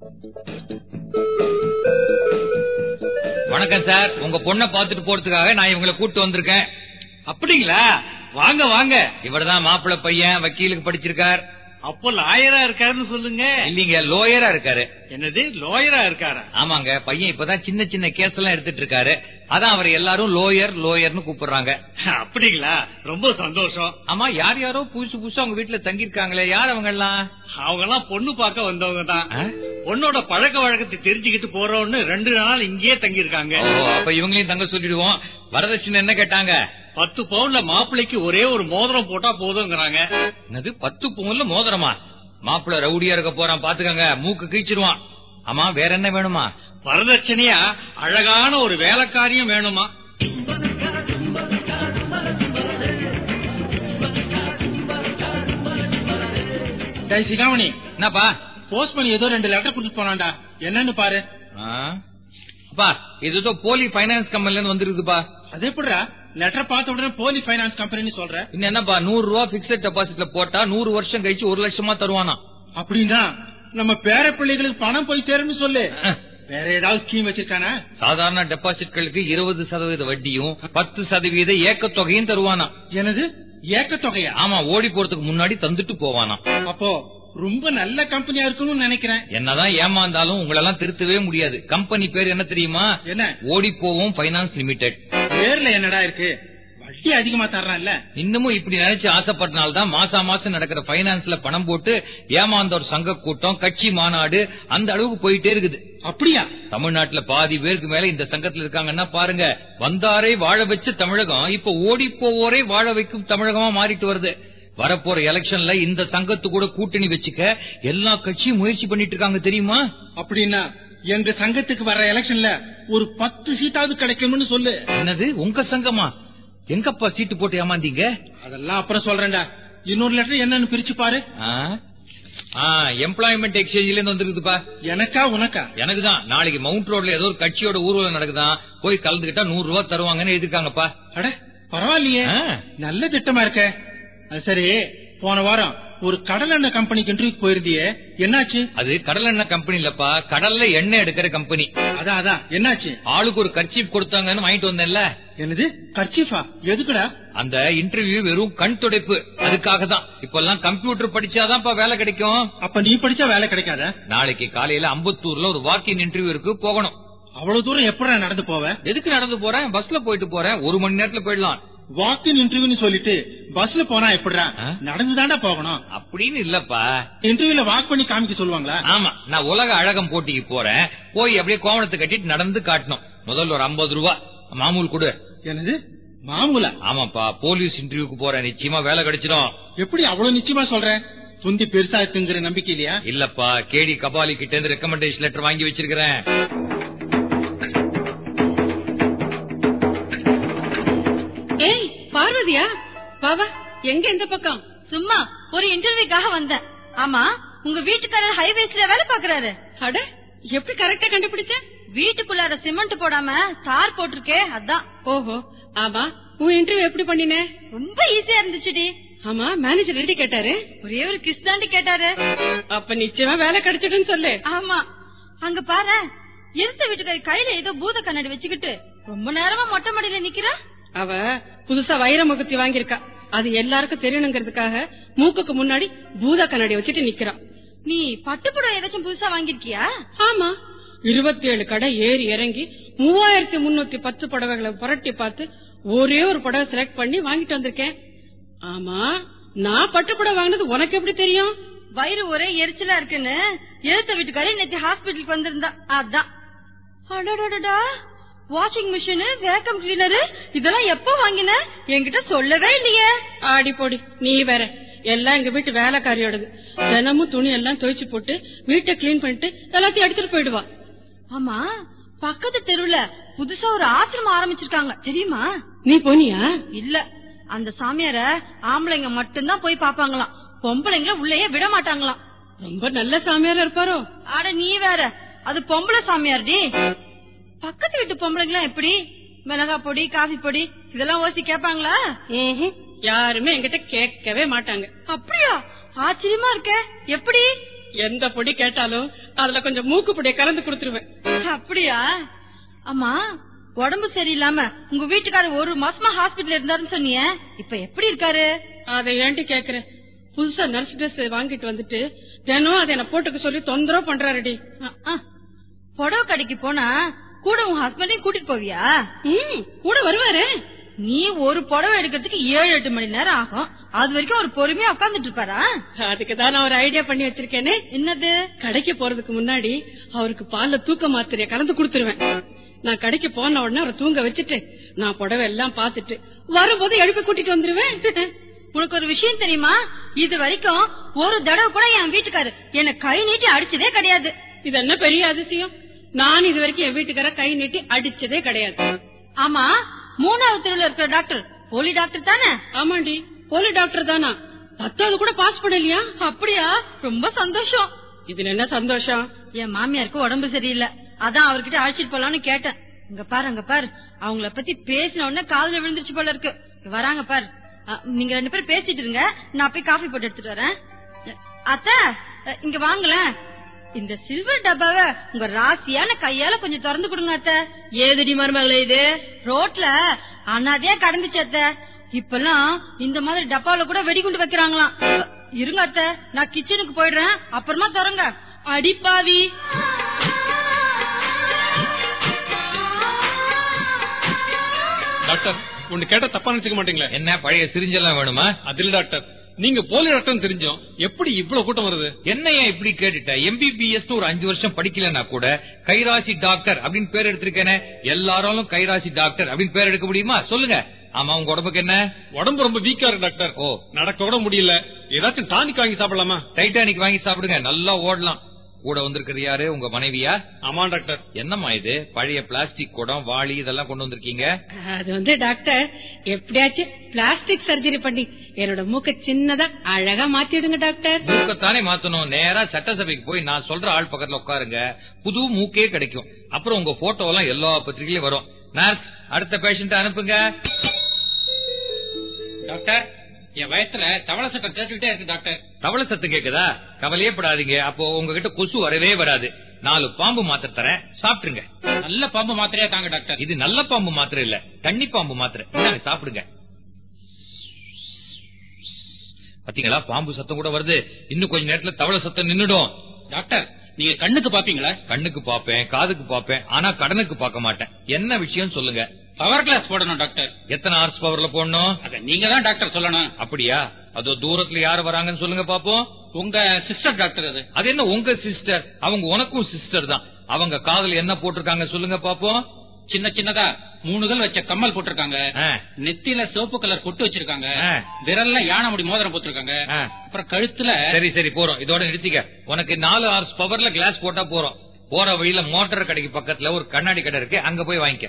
வணக்கம் சார் உங்க பொண்ணை பாத்துட்டு போறதுக்காக நான் இவங்களை கூட்டு வந்திருக்கேன் அப்படிங்களா வாங்க வாங்க இவர்தான் மாப்பிள்ளை பையன் வக்கீலுக்கு படிச்சிருக்கார் அப்போ லாயரா இருக்காருன்னு சொல்லுங்க இல்லீங்க லோயரா இருக்காரு என்னது லோயரா இருக்காரா ஆமாங்க பையன் இப்பதான் சின்ன சின்ன கேஸ் எல்லாம் எடுத்துட்டு இருக்காரு அதான் அவர் எல்லாரும் லோயர் லோயர்னு கூப்பிடுறாங்க அப்படிங்களா ரொம்ப சந்தோஷம் ஆமா யார் யாரோ புதுசு புதுசா அவங்க வீட்டுல தங்கியிருக்காங்களே யார் அவங்க எல்லாம் அவங்க எல்லாம் பொண்ணு பார்க்க வந்தவங்க தான் ஆ? பொண்ணோட பழக்க வழக்கத்தை தெரிஞ்சுக்கிட்டு போறோம்னு ரெண்டு நாள் இங்கேயே தங்கி இருக்காங்க ஓ, அப்ப இவங்களையும் தங்க சொல்லிடுவோம் வரதட்சணை என்ன கேட்டாங்க பத்து பவுன்ல மாப்பிள்ளைக்கு ஒரே ஒரு மோதிரம் போட்டா போதுங்கிறாங்க என்னது பத்து பவுன்ல மோதிரமா மாப்பிள்ள ரவுடியா இருக்க போறான் பாத்துக்கங்க மூக்கு கீச்சிருவான் ஆமா வேற என்ன வேணுமா வரதட்சணையா அழகான ஒரு வேலைக்காரியும் வேணுமா டேய் சிகாமணி என்னப்பா போஸ்ட் பண்ணி ஏதோ ரெண்டு லெட்டர் கொடுத்து போனான்டா என்னன்னு பாரு ஆ? அப்பா இது ஏதோ போலி பைனான்ஸ் கம்பெனில இருந்து வந்திருக்குப்பா அது எப்படிடா லெட்டர் பார்த்த உடனே போலி ஃபைனான்ஸ் கம்பெனின்னு சொல்ற இன்னும் என்னப்பா நூறு ரூபா பிக்சட் டெபாசிட்ல போட்டா நூறு வருஷம் கழிச்சு ஒரு லட்சமா தருவானா அப்படின்னா நம்ம பேர பிள்ளைகளுக்கு பணம் போய் சேரும்னு சொல்லு அஹ். வேற ஏதாவது ஸ்கீம் வச்சிருக்கானா சாதாரண டெபாசிட்களுக்கு இருபது சதவீத வட்டியும் பத்து சதவீத ஏக்கத்தொகையும் தருவானா எனது ஏக்க தொகையா ஆமா ஓடி போறதுக்கு முன்னாடி தந்துட்டு போவானா அப்போ ரொம்ப நல்ல கம்பெனியா இருக்கணும்னு நினைக்கிறேன் என்னதான் ஏமாந்தாலும் உங்களெல்லாம் திருத்தவே முடியாது கம்பெனி பேர் என்ன தெரியுமா என்ன ஓடி போவோம் பைனான்ஸ் லிமிடெட் பேர்ல என்னடா இருக்கு வட்டி அதிகமா தர்றான்ல இன்னமும் இப்படி நினைச்சு ஆசைப்பட்டனால்தான் மாசா மாசம் நடக்கிற பைனான்ஸ்ல பணம் போட்டு ஏமாந்தோர் சங்க கூட்டம் கட்சி மாநாடு அந்த அளவுக்கு போயிட்டே இருக்குது அப்படியா தமிழ்நாட்டுல பாதி பேருக்கு மேல இந்த சங்கத்துல இருக்காங்கன்னா பாருங்க வந்தாரை வாழ வச்ச தமிழகம் இப்ப ஓடி போவோரை வாழ வைக்கும் தமிழகமா மாறிட்டு வருது வரப்போற எலெக்ஷன்ல இந்த சங்கத்து கூட கூட்டணி வச்சுக்க எல்லா கட்சியும் முயற்சி பண்ணிட்டு இருக்காங்க தெரியுமா அப்படின்னா எங்க சங்கத்துக்கு வர்ற எலெக்ஷன்ல ஒரு பத்து சீட்டாவது கிடைக்கும்னு சொல்லு என்னது உங்க சங்கமா எங்கப்பா சீட்டு போட்டு ஏமாந்தீங்க அதெல்லாம் அப்புறம் சொல்றேன்டா இன்னொரு லெட்டர் என்னன்னு பிரிச்சு பாரு எம்ப்ளாய்மெண்ட் எக்ஸ்சேஞ்சில இருந்து வந்திருக்குதுப்பா எனக்கா உனக்கா எனக்கு தான் நாளைக்கு மவுண்ட் ரோட்ல ஏதோ ஒரு கட்சியோட ஊர்வலம் நடக்குதான் போய் கலந்துக்கிட்டா நூறு ரூபாய் தருவாங்கன்னு எழுதிருக்காங்கப்பா அட பரவாயில்லையே ஆ. நல்ல திட்டமா இருக்க அது சரி போன வாரம் ஒரு கடல் எண்ணெய் கம்பெனிக்கு இன்டர்வியூ போயிருந்தியே என்னாச்சு அது கடல் எண்ணெய் கம்பெனி இல்லப்பா கடல்ல எண்ணெய் எடுக்கிற கம்பெனி அதான் அதான் என்னாச்சு ஆளுக்கு ஒரு கர்ச்சீப் கொடுத்தாங்கன்னு வாங்கிட்டு வந்தேன்ல என்னது கர்ச்சீஃபா எதுக்குடா அந்த இன்டர்வியூ வெறும் கண் துடைப்பு அதுக்காக தான் இப்பெல்லாம் கம்ப்யூட்டர் படிச்சாதான்ப்பா வேலை கிடைக்கும் அப்ப நீ படிச்சா வேலை கிடைக்காத நாளைக்கு காலையில அம்பத்தூர்ல ஒரு வாக்கின் இன்டர்வியூ இருக்கு போகணும் அவ்வளவு தூரம் எப்படா நடந்து போவ எதுக்கு நடந்து போறேன் பஸ்ல போயிட்டு போறேன் ஒரு மணி நேரத்துல போயிடலாம் வாக்கின் இன்டர்வியூன்னு சொல்லிட்டு பஸ்ல போனா எப்படிடா ஆ? நடந்துதான்டா போகணும் அப்படின்னு இல்லப்பா இன்டர்வியூல வாக் பண்ணி காமிக்க சொல்லுவாங்களா ஆமா நான் உலக அழகம் போட்டிக்கு போறேன் போய் அப்படியே கோவணத்தை கட்டிட்டு நடந்து காட்டணும் முதல்ல ஒரு ஐம்பது ரூபா மாமூல் கொடு என்னது மாமூலா ஆமாப்பா போலீஸ் இன்டர்வியூக்கு போறேன் நிச்சயமா வேலை கிடைச்சிடும் எப்படி அவ்வளவு நிச்சயமா சொல்ற துந்தி பெருசா இருக்குங்கிற நம்பிக்கை இல்லையா இல்லப்பா கேடி கபாலி கிட்ட இருந்து ரெக்கமெண்டேஷன் லெட்டர் வாங்கி வச்சிருக்கிறேன் ஏய் பார்வதியா வா வா எங்க இந்த பக்கம் சும்மா ஒரு இன்டர்வியூக்காக வந்தேன் ஆமா உங்க வீட்டுக்காரர் ஹைவேஸ்ல வேலை பாக்குறாரு அட எப்படி கரெக்டா கண்டுபிடிச்ச வீட்டுக்குள்ளார சிமெண்ட் போடாம தார் போட்டிருக்கே அதான் ஓஹோ ஆமா உன் இன்டர்வியூ எப்படி பண்ணின ரொம்ப ஈஸியா இருந்துச்சுடி ஆமா மேனேஜர் ரெடி கேட்டாரு ஒரே ஒரு கிஸ் தாண்டி கேட்டாரு அப்ப நிச்சயமா வேலை கிடைச்சிடுன்னு சொல்லு ஆமா அங்க பாரு இருந்த வீட்டுக்காரி கையில ஏதோ பூத கண்ணாடி வச்சுக்கிட்டு ரொம்ப நேரமா மொட்டை மாடியில நிக்கிறா அவ புதுசா வைர முகத்தி வாங்கியிருக்கா அது எல்லாருக்கும் தெரியணுங்கிறதுக்காக மூக்குக்கு முன்னாடி பூதா கண்ணாடி வச்சுட்டு நிக்கிறா நீ பட்டுப்புடவை ஏதாச்சும் புதுசா வாங்கிருக்கியா ஆமா இருபத்தி ஏழு கடை ஏறி இறங்கி மூவாயிரத்தி முன்னூத்தி பத்து புடவைகளை புரட்டி பார்த்து ஒரே ஒரு புடவை செலக்ட் பண்ணி வாங்கிட்டு வந்திருக்கேன் ஆமா நான் பட்டு புடவை வாங்கினது உனக்கு எப்படி தெரியும் வயிறு ஒரே எரிச்சலா இருக்குன்னு எழுத்த வீட்டுக்காரி நேத்து ஹாஸ்பிட்டலுக்கு வந்திருந்தா அதான் அடடடடா வாஷிங் மிஷின் வேக்கம் கிளீனர் இதெல்லாம் எப்ப வாங்கின என்கிட்ட சொல்லவே இல்லையே ஆடி போடி நீ வேற எல்லாம் எங்க வீட்டு வேலைக்காரியோடது தினமும் துணி எல்லாம் துவைச்சு போட்டு வீட்டை கிளீன் பண்ணிட்டு எல்லாத்தையும் எடுத்துட்டு போயிடுவா ஆமா பக்கத்து தெருவுல புதுசா ஒரு ஆசிரமம் ஆரம்பிச்சிருக்காங்க தெரியுமா நீ போனியா இல்ல அந்த சாமியார ஆம்பளைங்க மட்டும்தான் போய் பாப்பாங்களாம் பொம்பளைங்க உள்ளேயே விட மாட்டாங்களாம் ரொம்ப நல்ல சாமியாரா இருப்பாரோ ஆட நீ வேற அது பொம்பளை சாமியார்டி பக்கத்து வீட்டு பொம்பளைங்களாம் எப்படி மிளகா பொடி காஃபி பொடி இதெல்லாம் ஓசி கேப்பாங்களா ம்ஹும். யாருமே என்கிட்ட கேட்கவே மாட்டாங்க அப்படியா ஆச்சரியமா இருக்க எப்படி எந்த பொடி கேட்டாலும் அதுல கொஞ்சம் மூக்கு பொடியை கலந்து கொடுத்துருவேன் அப்படியா அம்மா உடம்பு சரியில்லாம உங்க வீட்டுக்காரர் ஒரு மாசமா ஹாஸ்பிடல் இருந்தாருன்னு சொன்னீங்க இப்ப எப்படி இருக்காரு அதை ஏன்டி கேக்குற புதுசா நர்ஸ் ட்ரெஸ் வாங்கிட்டு வந்துட்டு தினம் அதை என்ன போட்டுக்க சொல்லி தொந்தரவு பண்றாருடி அஹ், அஹ். புடவை கடைக்கு போனா கூட உன் ஹஸ்பண்டையும் கூட்டிட்டு போவியா ம், கூட வருவாரு நீ ஒரு புடவை எடுக்கிறதுக்கு ஏழு எட்டு மணி நேரம் ஆகும் அது வரைக்கும் ஒரு பொறுமையா உட்கார்ந்துட்டு இருப்பாரா அதுக்கு தான் நான் ஒரு ஐடியா பண்ணி வச்சிருக்கேனே என்னது கடைக்கு போறதுக்கு முன்னாடி அவருக்கு பால்ல தூக்க மாத்திரைய கலந்து கொடுத்துருவேன் நான் கடைக்கு போன உடனே அவரை தூங்க வச்சுட்டு நான் புடவை எல்லாம் பார்த்துட்டு வரும்போது எழுப்பி கூட்டிட்டு வந்துருவேன் உனக்கு ஒரு விஷயம் தெரியுமா இது வரைக்கும் ஒரு தடவை கூட என் வீட்டுக்காரு என்ன கை நீட்டி அடிச்சதே கிடையாது இது என்ன பெரிய அதிசயம் நான் இது வரைக்கும் என் வீட்டுக்கார கை நீட்டி அடிச்சதே கிடையாது ஆமா மூணாவது தெருவுல இருக்கிற டாக்டர் போலி டாக்டர் தானே ஆமாண்டி போலி டாக்டர் தானா பத்தாவது கூட பாஸ் பண்ணலையா அப்படியா ரொம்ப சந்தோஷம் இதுல என்ன சந்தோஷம் என் மாமியாருக்கு உடம்பு சரியில்லை அதான் அவர்கிட்ட அழைச்சிட்டு போலான்னு கேட்டேன் இங்க பாரு அங்க பாரு அவங்கள பத்தி பேசின உடனே காதுல விழுந்துருச்சு போல இருக்கு இங்க வராங்க பாரு அ, நீங்க ரெண்டு பேரும் பேசிட்டு இருங்க நான் போய் காஃபி போட்டு எடுத்துட்டு வரேன் அத்த இங்க வாங்களேன் இந்த சில்வர் டப்பாவை உங்க ராசியான கையால கொஞ்சம் திறந்து கொடுங்க அத்த ஏதடி மருமகளே இது ரோட்ல அண்ணாதே கடந்துச்சு அத்த இப்பெல்லாம் இந்த மாதிரி டப்பாவில கூட வெடிகுண்டு வைக்கிறாங்களாம் அ, இருங்க அத்த நான் கிச்சனுக்கு போயிடுறேன் அப்புறமா திறங்க அடிப்பாவி டாக்டர் ஒண்ணு கேட்டா தப்பா நினைச்சுக்க மாட்டீங்களே என்ன பழைய சிரிஞ்செல்லாம் வேணுமா அதில் டாக்டர் நீங்க போலி டாக்டர் தெரிஞ்சோம் எப்படி இவ்வளவு கூட்டம் வருது என்ன ஏன் இப்படி கேட்டுட்ட எம்பிபிஎஸ் ஒரு அஞ்சு வருஷம் படிக்கலனா கூட கைராசி டாக்டர் அப்படின்னு பேர் எடுத்திருக்கேனே எல்லாராலும் கைராசி டாக்டர் அப்படின்னு பேர் எடுக்க முடியுமா சொல்லுங்க ஆமா உங்க உடம்புக்கு என்ன உடம்பு ரொம்ப வீக்கா இருக்கு டாக்டர் ஓ நடக்க கூட முடியல ஏதாச்சும் டானிக் வாங்கி சாப்பிடலாமா டைட்டானிக் வாங்கி சாப்பிடுங்க நல்லா ஓடலாம் கூட வந்திருக்கிறது யாரு உங்க மனைவியா ஆமா டாக்டர் என்னம்மா இது பழைய பிளாஸ்டிக் குடம் வாளி இதெல்லாம் கொண்டு வந்திருக்கீங்க அது வந்து டாக்டர் எப்படியாச்சும் பிளாஸ்டிக் சர்ஜரி பண்ணி என்னோட மூக்க சின்னதா அழகா மாத்திடுங்க டாக்டர் மூக்கத்தானே மாத்தணும் நேரா சட்டசபைக்கு போய் நான் சொல்ற ஆள் பக்கத்துல உட்காருங்க புது மூக்கே கிடைக்கும் அப்புறம் உங்க போட்டோ எல்லாம் எல்லா பத்திரிகையிலும் வரும் நர்ஸ் அடுத்த பேஷண்ட் அனுப்புங்க டாக்டர் என் வயசுல தவளை சட்டம் கேட்டுக்கிட்டே இருக்கு டாக்டர் தவளை சத்தம் கேக்குதா கவலையே படாதீங்க அப்போ உங்ககிட்ட கொசு வரவே வராது நாலு பாம்பு மாத்திரை தரேன் சாப்பிட்டுருங்க நல்ல பாம்பு மாத்திரையா தாங்க டாக்டர் இது நல்ல பாம்பு மாத்திரை இல்ல தண்ணி பாம்பு மாத்திரை இந்தாங்க, சாப்பிடுங்க பாத்தீங்களா பாம்பு சத்தம் கூட வருது இன்னும் கொஞ்ச நேரத்துல தவளை சத்தம் நின்னுடும் டாக்டர் நீங்க கண்ணுக்கு பாப்பீங்களா கண்ணுக்கு பாப்பேன் காதுக்கு பாப்பேன் ஆனா கடனுக்கு பார்க்க மாட்டேன் என்ன விஷயம் சொல்லுங்க பவர் கிளாஸ் போடணும் டாக்டர் எத்தனை ஹார்ஸ் பவர்ல போடணும் அத நீங்க தான் டாக்டர் சொல்லணும் அப்படியா அதோ தூரத்துல யாரு வராங்கன்னு சொல்லுங்க பாப்போம் உங்க சிஸ்டர் டாக்டர் அது அது என்ன உங்க சிஸ்டர் அவங்க உனக்கும் சிஸ்டர் தான் அவங்க காதுல என்ன போட்டிருக்காங்க சொல்லுங்க பாப்போம் சின்ன சின்னதா மூணுகள் வச்ச கம்மல் போட்டிருக்காங்க ஆ, நெத்தியில சிவப்பு கலர் பொட்டு வச்சிருக்காங்க ஆ. விரல்ல யானை முடி மோதிரம் போட்டிருக்காங்க ஆ. அப்புறம் கழுத்துல சரி சரி போறோம் இதோட நிறுத்திக்க உனக்கு நாலு ஹார்ஸ் பவர்ல கிளாஸ் போட்டா போறோம் போற வழியில மோட்டார் கடைக்கு பக்கத்துல ஒரு கண்ணாடி கடை இருக்கு அங்க போய் வாங்கிக்க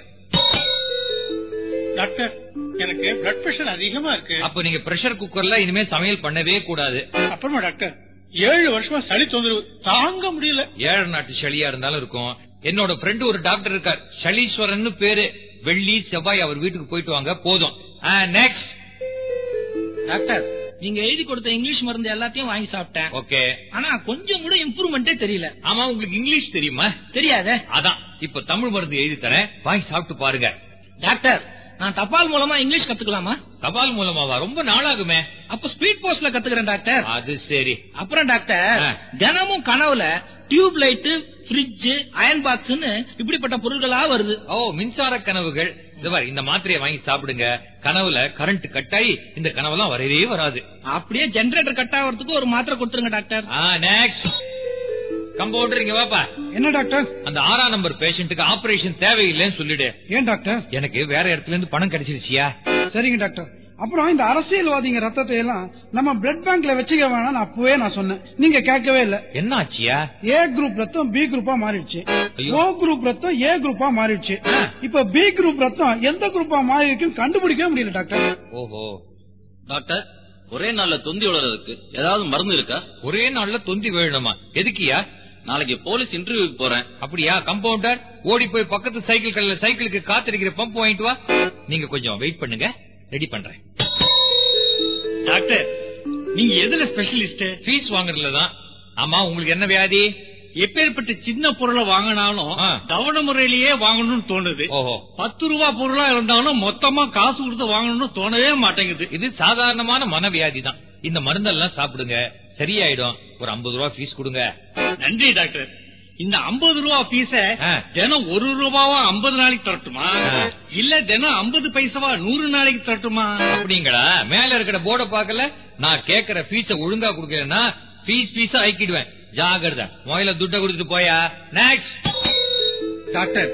டாக்டர் எனக்கு பிளட் பிரஷர் அதிகமா இருக்கு அப்ப நீங்க பிரஷர் குக்கர்ல இனிமே சமையல் பண்ணவே கூடாது அப்புறமா டாக்டர் ஏழு வருஷமா சளி தொந்தரவு தாங்க முடியல ஏழு நாட்டு சளியா இருந்தாலும் இருக்கும் என்னோட ஃப்ரெண்டு ஒரு டாக்டர் இருக்கார் சளீஸ்வரன் பேரு வெள்ளி செவ்வாய் அவர் வீட்டுக்கு போயிட்டு வாங்க போதும் நெக்ஸ்ட் டாக்டர் நீங்க எழுதி கொடுத்த இங்கிலீஷ் மருந்து எல்லாத்தையும் வாங்கி சாப்பிட்டேன் ஓகே ஆனா கொஞ்சம் கூட இம்ப்ரூவ்மெண்டே தெரியல ஆமா உங்களுக்கு இங்கிலீஷ் தெரியுமா தெரியாதே அதான் இப்ப தமிழ் மருந்து எழுதி தரேன் வாங்கி சாப்பிட்டு பாருங்க டாக்டர் நான் தபால் மூலமா இங்கிலீஷ் கத்துக்கலாமா தபால் மூலமாவா ரொம்ப நாளாகுமே அப்ப ஸ்பீட் போஸ்ட்ல கத்துக்கிறேன் டாக்டர் அது சரி அப்புறம் டாக்டர் ஆ. தினமும் கனவுல டியூப் லைட் ஃப்ரிட்ஜ் அயன் பாக்ஸ்னு இப்படிப்பட்ட பொருட்களா வருது ஓ மின்சார கனவுகள் இந்த மாதிரி இந்த மாத்திரையை வாங்கி சாப்பிடுங்க கனவுல கரண்ட் கட்டாயி இந்த கனவெல்லாம் வரவே வராது அப்படியே ஜெனரேட்டர் கட் ஆகிறதுக்கு ஒரு மாத்திரை கொடுத்துருங்க டாக்டர் நெக்ஸ்ட் கம்பவுண்டர் இங்க வாப்பா என்ன டாக்டர் அந்த ஆறாம் நம்பர் பேஷண்ட்டுக்கு ஆபரேஷன் தேவையில்லைன்னு சொல்லிடு ஏன் டாக்டர் எனக்கு வேற இடத்துல இருந்து பணம் கிடைச்சிருச்சியா சரிங்க டாக்டர் அப்புறம் இந்த அரசியல்வாதிங்க ரத்தத்தை எல்லாம் நம்ம பிளட் பேங்க்ல வச்சுக்க வேணாம்னு அப்பவே நான் சொன்னேன் நீங்க கேட்கவே இல்ல என்ன ஆச்சியா ஏ குரூப் ரத்தம் பி குரூப்பா மாறிடுச்சு ஐயோ. ஓ குரூப் ரத்தம் ஏ குரூப்பா மாறிடுச்சு இப்ப பி குரூப் ரத்தம் எந்த குரூப்பா மாறி இருக்குன்னு கண்டுபிடிக்கவே முடியல டாக்டர் ஓஹோ டாக்டர் ஒரே நாள்ல தொந்தி வளர்றதுக்கு ஏதாவது மருந்து இருக்கா ஒரே நாள்ல தொந்தி வேணுமா எதுக்கியா நாளைக்கு போலீஸ் இன்டர்வியூக்கு போறேன் அப்படியா கம்பவுண்டர் ஓடி போய் பக்கத்து சைக்கிள் கடையில சைக்கிளுக்கு காத்திருக்கிற பம்ப் வாங்கிட்டு வா நீங்க கொஞ்சம் வெயிட் பண்ணுங்க ரெடி பண்றேன் டாக்டர் நீங்க எதுல ஸ்பெஷலிஸ்ட் ஃபீஸ் வாங்குறதுல தான் ஆமா உங்களுக்கு என்ன வியாதி எப்பேற்பட்ட சின்ன பொருளை வாங்கினாலும் ஆ. கவன முறையிலேயே வாங்கணும்னு தோணுது ஓஹோ பத்து ரூபா பொருளா இருந்தாலும் மொத்தமா காசு கொடுத்து வாங்கணும்னு தோணவே மாட்டேங்குது இது சாதாரணமான மனவியாதி தான் இந்த மருந்தெல்லாம் சாப்பிடுங்க சரியாயிடும் ஒரு 50 ரூபா ஃபீஸ் கொடுங்க நன்றி டாக்டர் இந்த 50 ரூபா பீஸ ஆ. தினம் ஒரு ரூபாவா 50 நாளைக்கு தரட்டுமா ஆ. இல்ல தினம் 50 பைசாவா நூறு நாளைக்கு தரட்டுமா அப்படிங்களா மேல இருக்கிற போர்டை பார்க்கல நான் கேக்குற ஃபீஸ ஒழுங்கா கொடுக்கலன்னா ஃபீஸ் ஃபீஸா ஆக்கிடுவேன் ஜாகிரதை முதல்ல துட்ட கொடுத்துட்டு போயா நெக்ஸ்ட் டாக்டர்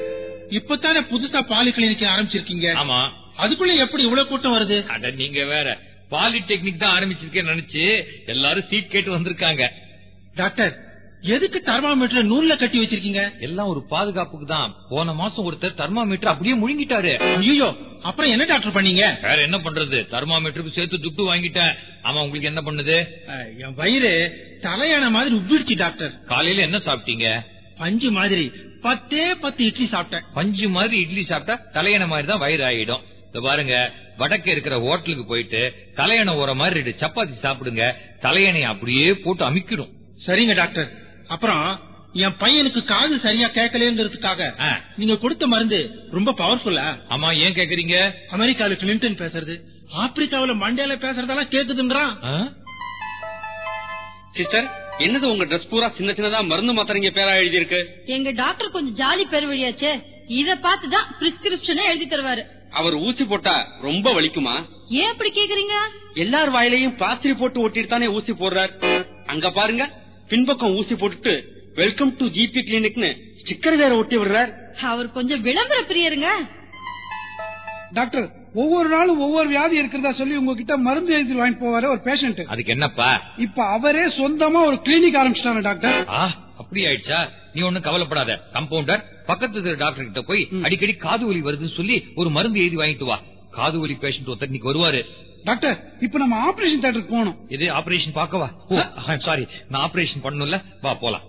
இப்பதானே புதுசா பாலி கிளினிக் ஆரம்பிச்சிருக்கீங்க ஆமா அதுக்குள்ள எப்படி இவ்வளவு கூட்டம் வருது அட நீங்க வேற பாலிடெக்னிக் தான் ஆரம்பிச்சிருக்கேன்னு நினைச்சு எல்லாரும் சீட் கேட்டு வந்திருக்காங்க டாக்டர் எதுக்கு தெர்மாமீட்டர் நூல்ல கட்டி வச்சிருக்கீங்க எல்லாம் ஒரு பாதுகாப்புக்கு தான் போன மாசம் ஒருத்தர் தெர்மாமீட்டர் அப்படியே முழுங்கிட்டாரு ஐயோ அப்புறம் என்ன டாக்டர் பண்ணீங்க வேற என்ன பண்றது தெர்மாமீட்டருக்கு சேர்த்து துட்டு வாங்கிட்டேன் ஆமா உங்களுக்கு என்ன பண்ணுது அஹ், என் வயிறு தலையான மாதிரி உப்பிடுச்சு டாக்டர் காலையில என்ன சாப்பிட்டீங்க பஞ்சு மாதிரி பத்தே பத்து இட்லி சாப்பிட்டேன் பஞ்சு மாதிரி இட்லி சாப்பிட்டா தலையணை மாதிரி தான் வயிறு ஆயிடும் இப்ப பாருங்க வடக்கு இருக்கிற ஹோட்டலுக்கு போயிட்டு தலையணை ஓர மாதிரி ரெண்டு சப்பாத்தி சாப்பிடுங்க தலையணை அப்படியே போட்டு அமிக்கிடும் சரிங்க டாக்டர் அப்புறம் என் பையனுக்கு காது சரியா கேட்கலங்கிறதுக்காக ஆ. நீங்க கொடுத்த மருந்து ரொம்ப பவர்ஃபுல்லா ஆமா ஏன் கேக்குறீங்க அமெரிக்கால கிளின்டன் பேசுறது ஆப்பிரிக்காவுல மண்டேல பேசுறதெல்லாம் கேக்குதுன்றான் ஆ? சிஸ்டர் என்னது உங்க ட்ரெஸ் பூரா சின்ன சின்னதா மருந்து மாத்திரைங்க பேரா எழுதி இருக்கு எங்க டாக்டர் கொஞ்சம் ஜாலி பெருவழியாச்சே இத பார்த்துதான் பிரிஸ்கிரிப்ஷனே எழுதி தருவாரு அவர் ஊசி போட்டா ரொம்ப வலிக்குமா ஏன் அப்படி கேக்குறீங்க எல்லார் வாயிலையும் பிளாஸ்டிக் போட்டு ஒட்டிட்டு தானே ஊசி போடுறார் அங்க பாருங்க பின்பக்கம் ஊசி போட்டுட்டு வெல்கம் டு ஜிபி கிளினிக்னு ஸ்டிக்கர் வேற ஒட்டி விடுறார் அவர் கொஞ்சம் விளம்பர பிரியருங்க டாக்டர் ஒவ்வொரு நாளும் ஒவ்வொரு வியாதி இருக்கிறதா சொல்லி உங்ககிட்ட மருந்து எழுதி வாங்கிட்டு போவாரு ஒரு பேஷண்ட் அதுக்கு என்னப்பா இப்ப அவரே சொந்தமா ஒரு கிளினிக் ஆரம்பிச்சிட்டாரு டாக்டர் ஆ அப்படி ஆயிடுச்சா நீ ஒண்ணும் கவலைப்படாத கம்பவுண்டர் பக்கத்து தெரு டாக்டர் கிட்ட போய் அடிக்கடி காது வலி வருதுன்னு சொல்லி ஒரு மருந்து எழுதி வாங்கிட்டு வா காது வலி பேஷண்ட் ஒருத்தர் இன்னைக்கு வருவாரு டாக்டர் இப்ப நம்ம ஆபரேஷன் தியேட்டருக்கு போகணும் இது ஆபரேஷன் பார்க்கவா ஓ சாரி நான் ஆபரேஷன் பண்ணணும்ல வா போலாம்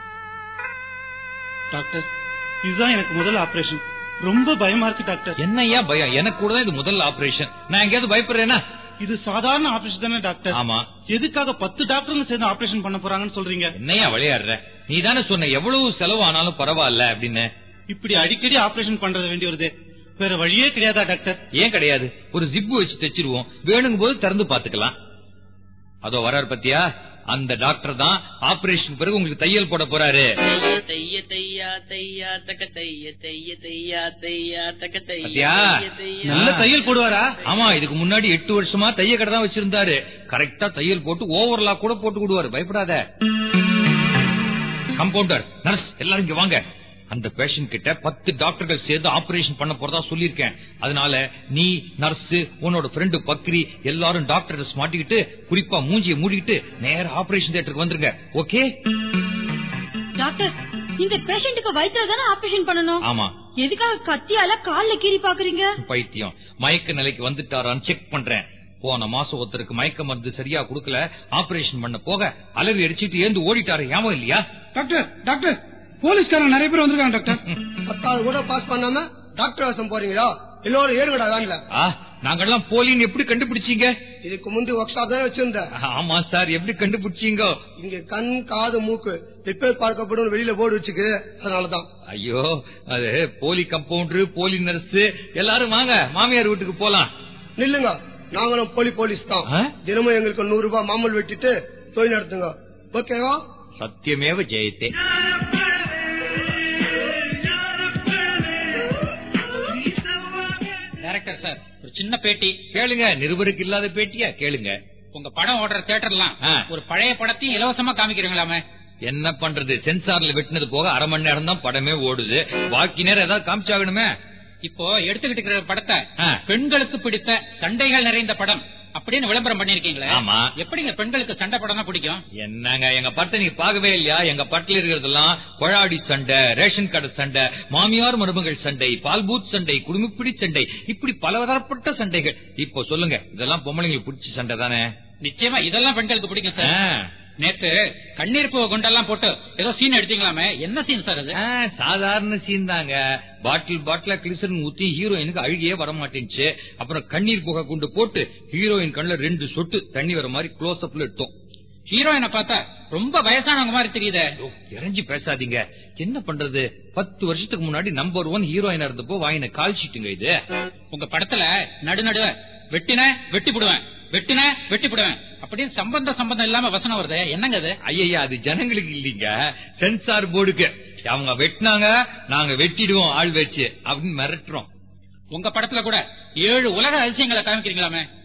டாக்டர் இதுதான் எனக்கு முதல் ஆபரேஷன் ரொம்ப பயமா இருக்கு டாக்டர் என்னய்யா பயம் எனக்கு கூட தான் இது முதல் ஆபரேஷன் நான் எங்கேயாவது பயப்படுறேன்னா இது சாதாரண ஆபரேஷன் தானே டாக்டர் ஆமா எதுக்காக பத்து டாக்டருங்க சேர்ந்து ஆபரேஷன் பண்ண போறாங்கன்னு சொல்றீங்க என்னையா விளையாடுற நீ தானே சொன்ன எவ்வளவு செலவு ஆனாலும் பரவாயில்ல அப்படின்னு இப்படி அடிக்கடி ஆபரேஷன் பண்றது வேண்டி வருது வேற வழியே கிடையாதா டாக்டர் ஏன் கிடையாது ஒரு ஜிப்பு வச்சு தைச்சிருவோம் வேணுங்கும் போது திறந்து பாத்துக்கலாம் அதோ வராரு பத்தியா அந்த டாக்டர் தான் ஆபரேஷன் பிறகு உங்களுக்கு தையல் போட போறாரு தைய தையா தையா தக்க தைய தைய தையா தையா தக்க தைய பத்தியா தைய தையா. நல்ல தையல் போடுவாரா ஆமா இதுக்கு முன்னாடி எட்டு வருஷமா தைய கடை தான் வச்சிருந்தாரு கரெக்டா தையல் போட்டு ஓவர்லாக் கூட போட்டு விடுவாரு பயப்படாத கம்பவுண்டர் நர்ஸ் எல்லாரும் இங்க வாங்க அந்த பேஷண்ட் கிட்ட பத்து டாக்டர்கள் சேர்ந்து ஆபரேஷன் பண்ண போறதா சொல்லியிருக்கேன் அதனால நீ நர்ஸ் உன்னோட ஃப்ரெண்டு பக்ரி எல்லாரும் டாக்டர் ட்ரெஸ் மாட்டிக்கிட்டு குறிப்பா மூஞ்சியை மூடிக்கிட்டு நேர ஆபரேஷன் தியேட்டருக்கு வந்துருங்க ஓகே டாக்டர் இந்த பேஷண்ட்டுக்கு வயிற்றுல தானே ஆபரேஷன் பண்ணணும் ஆமா எதுக்காக கத்தியால கால்ல கீறி பாக்குறீங்க பைத்தியம் மயக்க நிலைக்கு வந்துட்டாரான்னு செக் பண்றேன் போன மாசம் ஒருத்தருக்கு மயக்க மருந்து சரியா கொடுக்கல ஆபரேஷன் பண்ண போக அலறி அடிச்சிட்டு ஏந்து ஓடிட்டாரு ஞாபகம் இல்லையா டாக்டர் டாக்டர் போலீஸ்காரன் நிறைய பேர் வந்திருக்காங்க டாக்டர் பத்தாவது கூட பாஸ் பண்ணாம டாக்டர் வேஷம் போறீங்களா எல்லோரும் ஏறுங்கடா வேன்ல ஆ நாங்கெல்லாம் போலின்னு எப்படி கண்டுபிடிச்சீங்க இதுக்கு முந்தி ஒர்க் ஷாப் தானே வச்சிருந்தேன் ஆமா சார் எப்படி கண்டுபிடிச்சீங்க இங்க கண் காது மூக்கு ரிப்பேர் பார்க்கப்படும் வெளியில போர்டு வச்சுக்கு அதனாலதான் ஐயோ அது போலி கம்பவுண்டர் போலி நர்ஸ் எல்லாரும் வாங்க மாமியார் வீட்டுக்கு போலாம் நில்லுங்க நாங்களும் போலி போலீஸ் தான் ஆ? தினமும் எங்களுக்கு நூறு ரூபாய் மாமூல் வெட்டிட்டு தொழில் நடத்துங்க ஓகேவா சத்தியமேவ ஜெயத்தே டைரக்டர் சார் ஒரு சின்ன பேட்டி கேளுங்க நிருபருக்கு இல்லாத பேட்டியா கேளுங்க உங்க படம் ஓடுற தியேட்டர்லாம் ஆ. ஒரு பழைய படத்தையும் இலவசமா காமிக்கிறீங்களாமே என்ன பண்றது சென்சார்ல வெட்டினது போக அரை மணி நேரம் தான் படமே ஓடுது பாக்கி நேரம் ஏதாவது காமிச்சாகணுமே இப்போ எடுத்துக்கிட்டு இருக்கிற படத்தை ஆ. பெண்களுக்கு பிடித்த சண்டைகள் நிறைந்த படம் அப்படின்னு விளம்பரம் பண்ணிருக்கீங்களே ஆமா. எப்படிங்க பெண்களுக்கு சண்டை படம்னா பிடிக்கும் என்னங்க எங்க படத்தை நீங்க பார்க்கவே இல்லையா எங்க படத்துல இருக்கிறதெல்லாம் கொழாடி சண்டை ரேஷன் கடை சண்டை மாமியார் மருமகள் சண்டை பால்பூத் சண்டை குடும்பப்பிடி சண்டை இப்படி பலதரப்பட்ட சண்டைகள் இப்போ சொல்லுங்க இதெல்லாம் பொம்பளைங்களுக்கு பிடிச்ச சண்டை தானே நிச்சயமா இதெல்லாம் பெண்களுக்கு பிடிக்கும் ஆ. சார் நேத்து கண்ணீர் பூ குண்டெல்லாம் போட்டு ஏதோ சீன் எடுத்தீங்களாமே என்ன சீன் சார் அது ஆ, சாதாரண சீன் தாங்க பாட்டில் பாட்டில கிளிசரின் ஊத்தி ஹீரோயினுக்கு அழுகியே வர மாட்டேங்குச்சு அப்புறம் கண்ணீர் புகை குண்டு போட்டு ஹீரோயின் கண்ணுல ரெண்டு சொட்டு தண்ணி வர மாதிரி க்ளோஸ் அப்ல எடுத்தோம் ஹீரோயினை பார்த்தா ரொம்ப வயசானவங்க மாதிரி தெரியுதே ஐயோ, இறங்கி பேசாதீங்க என்ன பண்றது பத்து வருஷத்துக்கு முன்னாடி நம்பர் ஒன் ஹீரோயினா இருந்தப்போ வாங்கின கால் ஷீட்டுங்க இது உங்க படத்துல நடு நடுவ வெட்டின வெட்டி போடுவேன் வெட்டின வெட்டி போடுவேன் அப்படின்னு சம்பந்த சம்பந்தம் இல்லாம வசனம் வருது என்னங்க அது ஐயா அது ஜனங்களுக்கு இல்லீங்க சென்சார் போர்டுக்கு அவங்க வெட்டினாங்க நாங்க வெட்டிடுவோம் ஆள் வச்சு அப்படின்னு மிரட்டுறோம் உங்க படத்துல கூட ஏழு உலக அதிசயங்களை காமிக்கிறீங்களாமே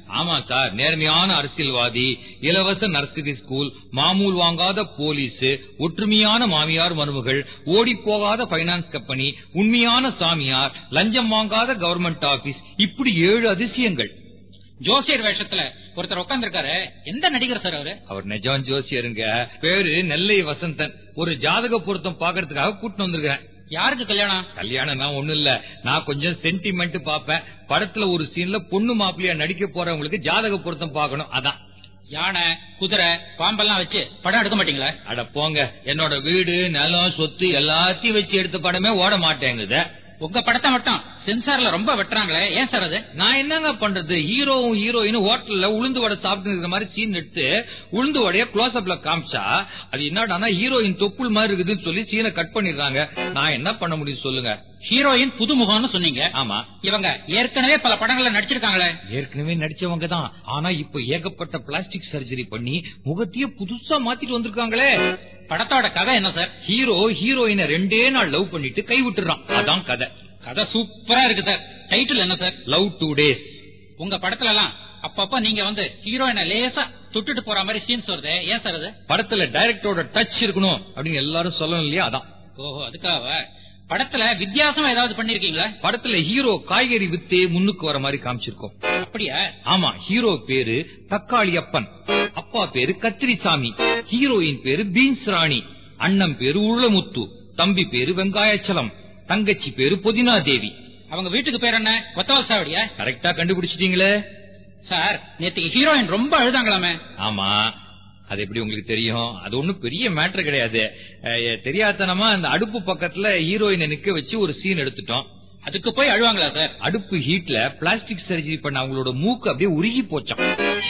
ஆமா சார் நேர்மையான அரசியல்வாதி இலவச நர்சரி ஸ்கூல் மாமூல் வாங்காத போலீஸ் ஒற்றுமையான மாமியார் மருமகள் ஓடி போகாத பைனான்ஸ் கம்பெனி உண்மையான சாமியார் லஞ்சம் வாங்காத கவர்மெண்ட் ஆபீஸ் இப்படி ஏழு அதிசயங்கள் ஜோசியர் வேஷத்துல ஒருத்தர் உட்கார்ந்திருக்காரு எந்த நடிகர் சார் அவரு அவர் நிஜம் ஜோசியருங்க பேரு நெல்லை வசந்தன் ஒரு ஜாதக பொருத்தம் பாக்குறதுக்காக கூட்டிட்டு வந்திருக்கேன் யாருக்கு கல்யாணம் கல்யாணம் நான் ஒண்ணும் இல்ல நான் கொஞ்சம் சென்டிமெண்ட் பாப்பேன் படத்துல ஒரு சீன்ல பொண்ணு மாப்பிள்ளையா நடிக்க போறவங்களுக்கு ஜாதக பொருத்தம் பார்க்கணும் அதான் யானை குதிரை பாம்பெல்லாம் வச்சு படம் எடுக்க மாட்டீங்களா அட போங்க என்னோட வீடு நிலம் சொத்து எல்லாத்தையும் வச்சு எடுத்த படமே ஓட மாட்டேங்குது உங்க படத்தை மட்டும் சென்சார்ல ரொம்ப வெட்டுறாங்களே ஏன் சார் அது நான் என்னங்க பண்றது ஹீரோவும் ஹீரோயினும் ஹோட்டல்ல உளுந்து வடை சாப்பிட்டு இருக்கிற மாதிரி சீன் எடுத்து உளுந்து வடைய க்ளோஸ் அப்ல காமிச்சா அது என்னடானா ஹீரோயின் தொப்புள் மாதிரி இருக்குதுன்னு சொல்லி சீனை கட் பண்ணிடுறாங்க நான் என்ன பண்ண முடியும் சொல்லுங்க ஹீரோயின் புதுமுகம்னு சொன்னீங்க ஆமா இவங்க ஏற்கனவே பல படங்கள்ல நடிச்சிருக்காங்களே ஏற்கனவே நடிச்சவங்க தான் ஆனா இப்ப ஏகப்பட்ட பிளாஸ்டிக் சர்ஜரி பண்ணி முகத்தையே புதுசா மாத்திட்டு வந்திருக்காங்களே படத்தோட கதை என்ன சார் ஹீரோ ஹீரோயினை ரெண்டே நாள் லவ் பண்ணிட்டு கை விட்டுறான் அதான் கதை கதை சூப்பரா இருக்கு சார் டைட்டில் என்ன சார் லவ் டூ டேஸ் உங்க படத்துல எல்லாம் அப்பப்ப நீங்க வந்து ஹீரோயினை லேசா தொட்டுட்டு போற மாதிரி சீன்ஸ் வருது ஏன் சார் அது படத்துல டைரக்டரோட டச் இருக்கணும் அப்படின்னு எல்லாரும் சொல்லணும் இல்லையா அதான் ஓஹோ அதுக்காக படத்துல வித்தியாசமா ஏதாவது பண்ணிருக்கீங்களா படத்துல ஹீரோ காய்கறி வித்தே முன்னுக்கு வர மாதிரி காமிச்சிருக்கோம் அப்படியா ஆமா ஹீரோ பேரு தக்காளி அப்பன் அப்பா பேரு கத்திரிசாமி ஹீரோயின் பேரு பீன்ஸ் ராணி அண்ணன் பேரு உருளமுத்து தம்பி பேரு வெங்காயச்சலம் தங்கச்சி பேரு புதினா தேவி அவங்க வீட்டுக்கு பேர் என்ன கொத்தவால் சாவடியா கரெக்டா கண்டுபிடிச்சிட்டீங்களே சார் நேத்துக்கு ஹீரோயின் ரொம்ப அழுதாங்களாமே ஆமா அது எப்படி உங்களுக்கு தெரியும் அது ஒண்ணும் பெரிய மேட்டர் கிடையாது அஹ், தெரியாதனமா அந்த அடுப்பு பக்கத்துல ஹீரோயினை நிக்க வச்சு ஒரு சீன் எடுத்துட்டோம் அதுக்கு போய் அழுவாங்களா சார் அடுப்பு ஹீட்ல பிளாஸ்டிக் சர்ஜரி பண்ண அவங்களோட மூக்கு அப்படியே உருகி போச்சான்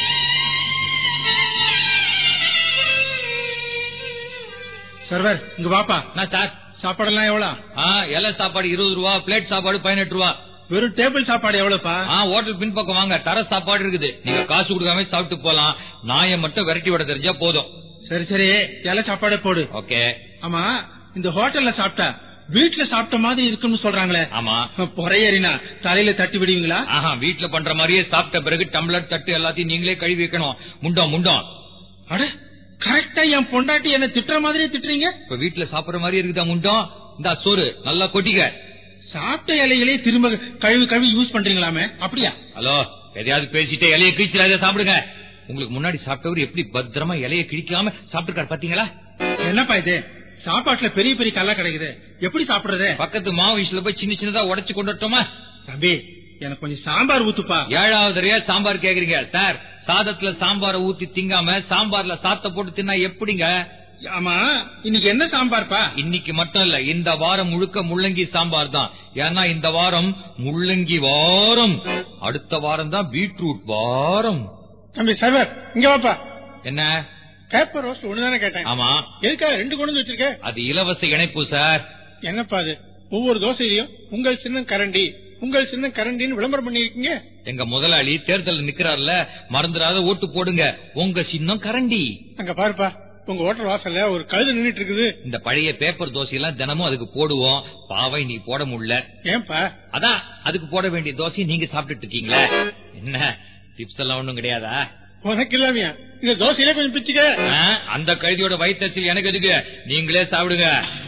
சர்வர் இங்க வாப்பா நான் சார் சாப்பாடெல்லாம் எவ்வளவு ஆ இலை சாப்பாடு இருபது ரூபா பிளேட் சாப்பாடு பதினெட்டு ரூபா வெறும் டேபிள் சாப்பாடு எவ்வளவுப்பா ஆ ஹோட்டல் பின்பக்கம் வாங்க தர சாப்பாடு இருக்குது நீங்க காசு கொடுக்காம சாப்பிட்டு போலாம் நாயை மட்டும் விரட்டி விட தெரிஞ்சா போதும் சரி சரி இலை சாப்பாடே போடு ஓகே ஆமா இந்த ஹோட்டல்ல சாப்பிட்டா வீட்டுல சாப்பிட்ட மாதிரி இருக்குன்னு சொல்றாங்களே ஆமா பொறையேறினா தலையில தட்டி விடுவீங்களா ஆஹா வீட்ல பண்ற மாதிரியே சாப்பிட்ட பிறகு டம்ளர் தட்டு எல்லாத்தையும் நீங்களே கழுவி வைக்கணும் முண்டம் முண்டம் அட கரெக்டா என் பொண்டாட்டி என்ன திட்டுற மாதிரியே திட்டுறீங்க இப்ப வீட்ல சாப்பிடுற மாதிரி இருக்குதா முண்டம் இந்த சோறு நல்லா கொட்டிக்க சாப்பிட்ட இலைகளே திரும்ப கழுவி கழுவி யூஸ் பண்றீங்களாமே அப்படியா ஹலோ எதையாவது பேசிட்டு இலைய கிழிச்சிடாத சாப்பிடுங்க உங்களுக்கு முன்னாடி சாப்பிட்டவர் எப்படி பத்திரமா இலைய கிழிக்காம சாப்பிட்டுருக்காரு பாத்தீங்களா என்னப்பா இது சாப்பாட்டுல பெரிய பெரிய கல்லா கிடைக்குது எப்படி சாப்பிடுறது பக்கத்து மாவு விஷயத்துல போய் சின்ன சின்னதா உடைச்சு கொண்டு வரட்டுமா தம்பி எனக்கு கொஞ்சம் சாம்பார் ஊத்துப்பா ஏழாவது தடவையா சாம்பார் கேக்குறீங்க சார் சாதத்துல சாம்பார ஊத்தி திங்காம சாம்பார்ல சாத்த போட்டு தின்னா எப்படிங்க ஆமா இன்னைக்கு என்ன சாம்பார்ப்பா இன்னைக்கு மட்டும் இல்ல இந்த வாரம் முழுக்க முள்ளங்கி சாம்பார் தான் ஏன்னா இந்த வாரம் முள்ளங்கி வாரம் அடுத்த வாரம் தான் பீட்ரூட் வாரம் தம்பி சர்வர் இங்க வாப்பா என்ன பேப்பர் ரோஸ்ட் ஒண்ணுதானே கேட்டேன் ஆமா எதுக்காக ரெண்டு கொண்டு வந்து வச்சிருக்க அது இலவச இணைப்பு சார் என்னப்பா அது ஒவ்வொரு தோசையிலையும் உங்கள் சின்னம் கரண்டி உங்கள் சின்னம் கரண்டின்னு விளம்பரம் பண்ணிருக்கீங்க எங்க முதலாளி தேர்தல் நிக்கிறார்ல மறந்துடாத ஓட்டு போடுங்க உங்க சின்னம் கரண்டி அங்க பாருப்பா உங்க ஹோட்டல் வாசல்ல ஒரு கழுது நின்னுட்டு இருக்குது இந்த பழைய பேப்பர் தோசை எல்லாம் தினமும் அதுக்கு போடுவோம் பாவை நீ போட முடியல ஏன்பா அதான் அதுக்கு போட வேண்டிய தோசையை நீங்க சாப்பிட்டுட்டு இருக்கீங்களே என்ன டிப்ஸ் எல்லாம் ஒண்ணும் கிடையாதா உனக்கு இல்லாமையா இந்த தோசையில கொஞ்சம் பிச்சுக்க ஆ, அந்த கழுதியோட வயிற்றுச்சல் எனக்கு எதுக்கு நீங்களே சாப்பிடுங்க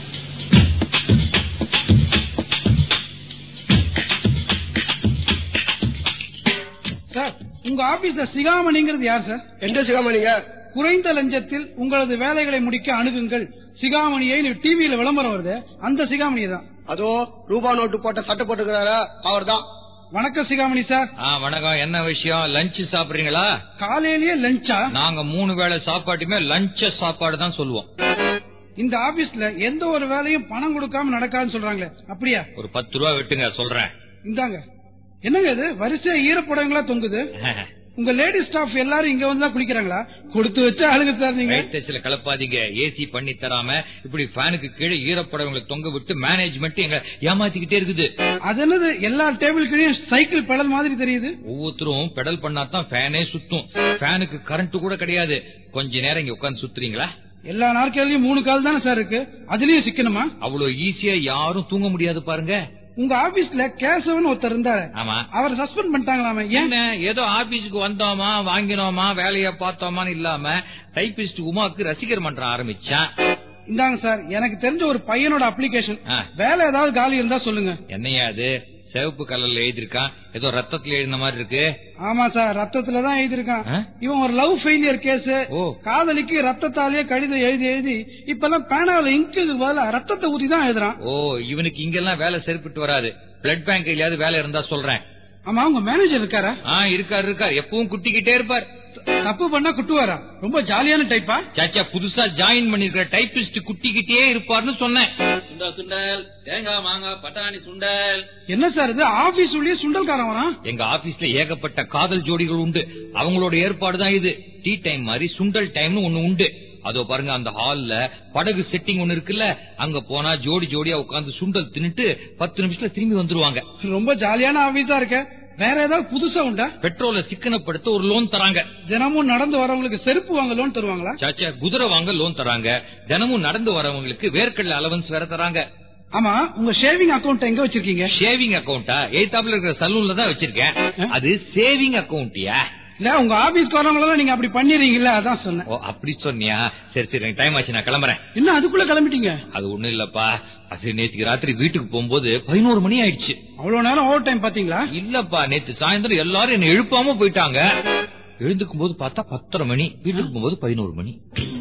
சார் உங்க ஆபீஸ்ல சிகாமணிங்கிறது யார் சார் எந்த சிகாமணிங்க குறைந்த லஞ்சத்தில் உங்களது வேலைகளை முடிக்க அணுகுங்கள் சிகாமணியை டிவியில விளம்பரம் வருது அந்த சிகாமணி தான் அதோ ரூபா நோட்டு போட்ட சட்டை போட்டுக்கிறாரா அவர் தான் வணக்கம் சிகாமணி சார் ஆ வணக்கம் என்ன விஷயம் லஞ்ச் சாப்பிடுறீங்களா காலையிலேயே லஞ்சா நாங்க மூணு வேளை சாப்பாட்டுமே லஞ்ச சாப்பாடு தான் சொல்லுவோம் இந்த ஆபீஸ்ல எந்த ஒரு வேலையும் பணம் கொடுக்காம நடக்காதுன்னு சொல்றாங்களே அப்படியா ஒரு பத்து ரூபா விட்டுங்க சொல்றேன் இந்தாங்க என்னங்க இது வரிசையா ஈரப்படங்களா தொங்குது உங்க லேடி ஸ்டாஃப் எல்லாரும் இங்க வந்து தான் குளிக்கிறாங்களா கொடுத்து வச்ச ஆளுங்க சார் நீங்க வயிற்றுல கலப்பாதீங்க ஏசி பண்ணி தராம இப்படி ஃபேனுக்கு கீழே ஈரப்படவங்களை தொங்க விட்டு மேனேஜ்மெண்ட் எங்க ஏமாத்திக்கிட்டே இருக்குது அது என்னது எல்லா டேபிள் கீழயும் சைக்கிள் பெடல் மாதிரி தெரியுது ஒவ்வொருத்தரும் பெடல் பண்ணாதான் ஃபேனே சுத்தும் ஃபேனுக்கு கரண்ட் கூட கிடையாது கொஞ்ச நேரம் இங்க உட்கார்ந்து சுத்துறீங்களா எல்லா நாற்காலியும் மூணு கால் தானே சார் இருக்கு அதுலயும் சிக்கணுமா அவ்வளவு ஈஸியா யாரும் தூங்க முடியாது பாருங்க உங்க ஆபீஸ்ல கேசவன் ஒருத்தர் இருந்தாரு ஆமா அவரை சஸ்பெண்ட் பண்ணிட்டாங்களாமே ஏன் என்ன ஏதோ ஆபீஸுக்கு வந்தோமா வாங்கினோமா வேலைய பார்த்தோமான்னு இல்லாம டைபிஸ்ட் உமாக்கு ரசிகர் மன்றம் ஆரம்பிச்சான் இந்தாங்க சார் எனக்கு தெரிஞ்ச ஒரு பையனோட அப்ளிகேஷன் ஆ. வேலை ஏதாவது காலி இருந்தா சொல்லுங்க என்னையா அது சிவப்பு கலர்ல எழுதிருக்கான் ஏதோ ரத்தத்துல எழுதின மாதிரி இருக்கு ஆமா சார் ரத்தத்துல தான் எழுதியிருக்கான் ஆ? இவன் ஒரு லவ் ஃபெயிலியர் கேஸ் ஓ. காதலிக்கு ரத்தத்தாலேயே கடிதம் எழுதி எழுதி இப்பெல்லாம் பேனாவில இங்கு பதிலா ரத்தத்தை ஊத்தி தான் எழுதுறான் ஓ இவனுக்கு இங்கெல்லாம் வேலை சரிப்பட்டு வராது பிளட் பேங்க் எங்கேயாவது வேலை இருந்தா சொல்றேன் ஆமா உங்க மேனேஜர் இருக்காரா ஆ இருக்காரு இருக்கார் எப்பவும் குட்டிக்கிட்டே இருப்பார் தப்பு பண்ணா குட்டுவாரா ரொம்ப ஜாலியான டைப்பா சாச்சா புதுசா ஜாயின் பண்ணிருக்கிற டைபிஸ்ட் குட்டிக்கிட்டே இருப்பார்னு சொன்னேன் சுண்டல் சுண்டல் தேங்காய் மாங்காய் பட்டாணி சுண்டல் என்ன சார் இது ஆபீஸ் உள்ளே சுண்டல்காரன் வரான் எங்க ஆபீஸ்ல ஏகப்பட்ட காதல் ஜோடிகள் உண்டு அவங்களோட ஏற்பாடு தான் இது டீ டைம் மாதிரி சுண்டல் டைம்னு ஒண்ணு உண்டு அதோ பாருங்க அந்த ஹால்ல படகு செட்டிங் ஒண்ணு இருக்குல்ல அங்க போனா ஜோடி ஜோடியா உட்கார்ந்து சுண்டல் தின்னுட்டு பத்து நிமிஷத்துல திரும்பி வந்துருவாங்க ரொம்ப ஜாலியான ஆபீஸா இருக்க வேற ஏதாவது புதுசா உண்டா பெட்ரோலை சிக்கனப்படுத்த ஒரு லோன் தராங்க தினமும் நடந்து வரவங்களுக்கு செருப்பு வாங்க லோன் தருவாங்களா சாச்சா குதிரை வாங்க லோன் தராங்க தினமும் நடந்து வரவங்களுக்கு வேர்க்கடல அலவன்ஸ் வேற தராங்க ஆமா உங்க ஷேவிங் அக்கவுண்ட் எங்க வச்சிருக்கீங்க ஷேவிங் அக்கவுண்டா எய்தாப்ல இருக்கிற சலூன்ல தான் வச்சிருக்கேன் அது சேவிங் அக்கவுண்டியா இல்ல உங்க ஆபீஸ்க்கு வரவங்கள நீங்க அப்படி பண்ணிடுறீங்கல்ல அதான் சொன்னேன் ஓ அப்படி சொன்னியா சரி சரி எனக்கு டைம் ஆச்சு நான் கிளம்புறேன் என்ன அதுக்குள்ள கிளம்பிட்டீங்க அது ஒண்ணும் இல்லப்பா அது நேத்துக்கு ராத்திரி வீட்டுக்கு போகும்போது பதினோரு மணி ஆயிடுச்சு அவ்வளவு நேரம் ஓவர் டைம் பாத்தீங்களா இல்லப்பா நேத்து சாயந்தரம் எல்லாரும் என்ன எழுப்பாம போயிட்டாங்க எழுந்துக்கும் போது பார்த்தா பத்தரை மணி வீட்டுக்கு போகும்போது பதினோரு மணி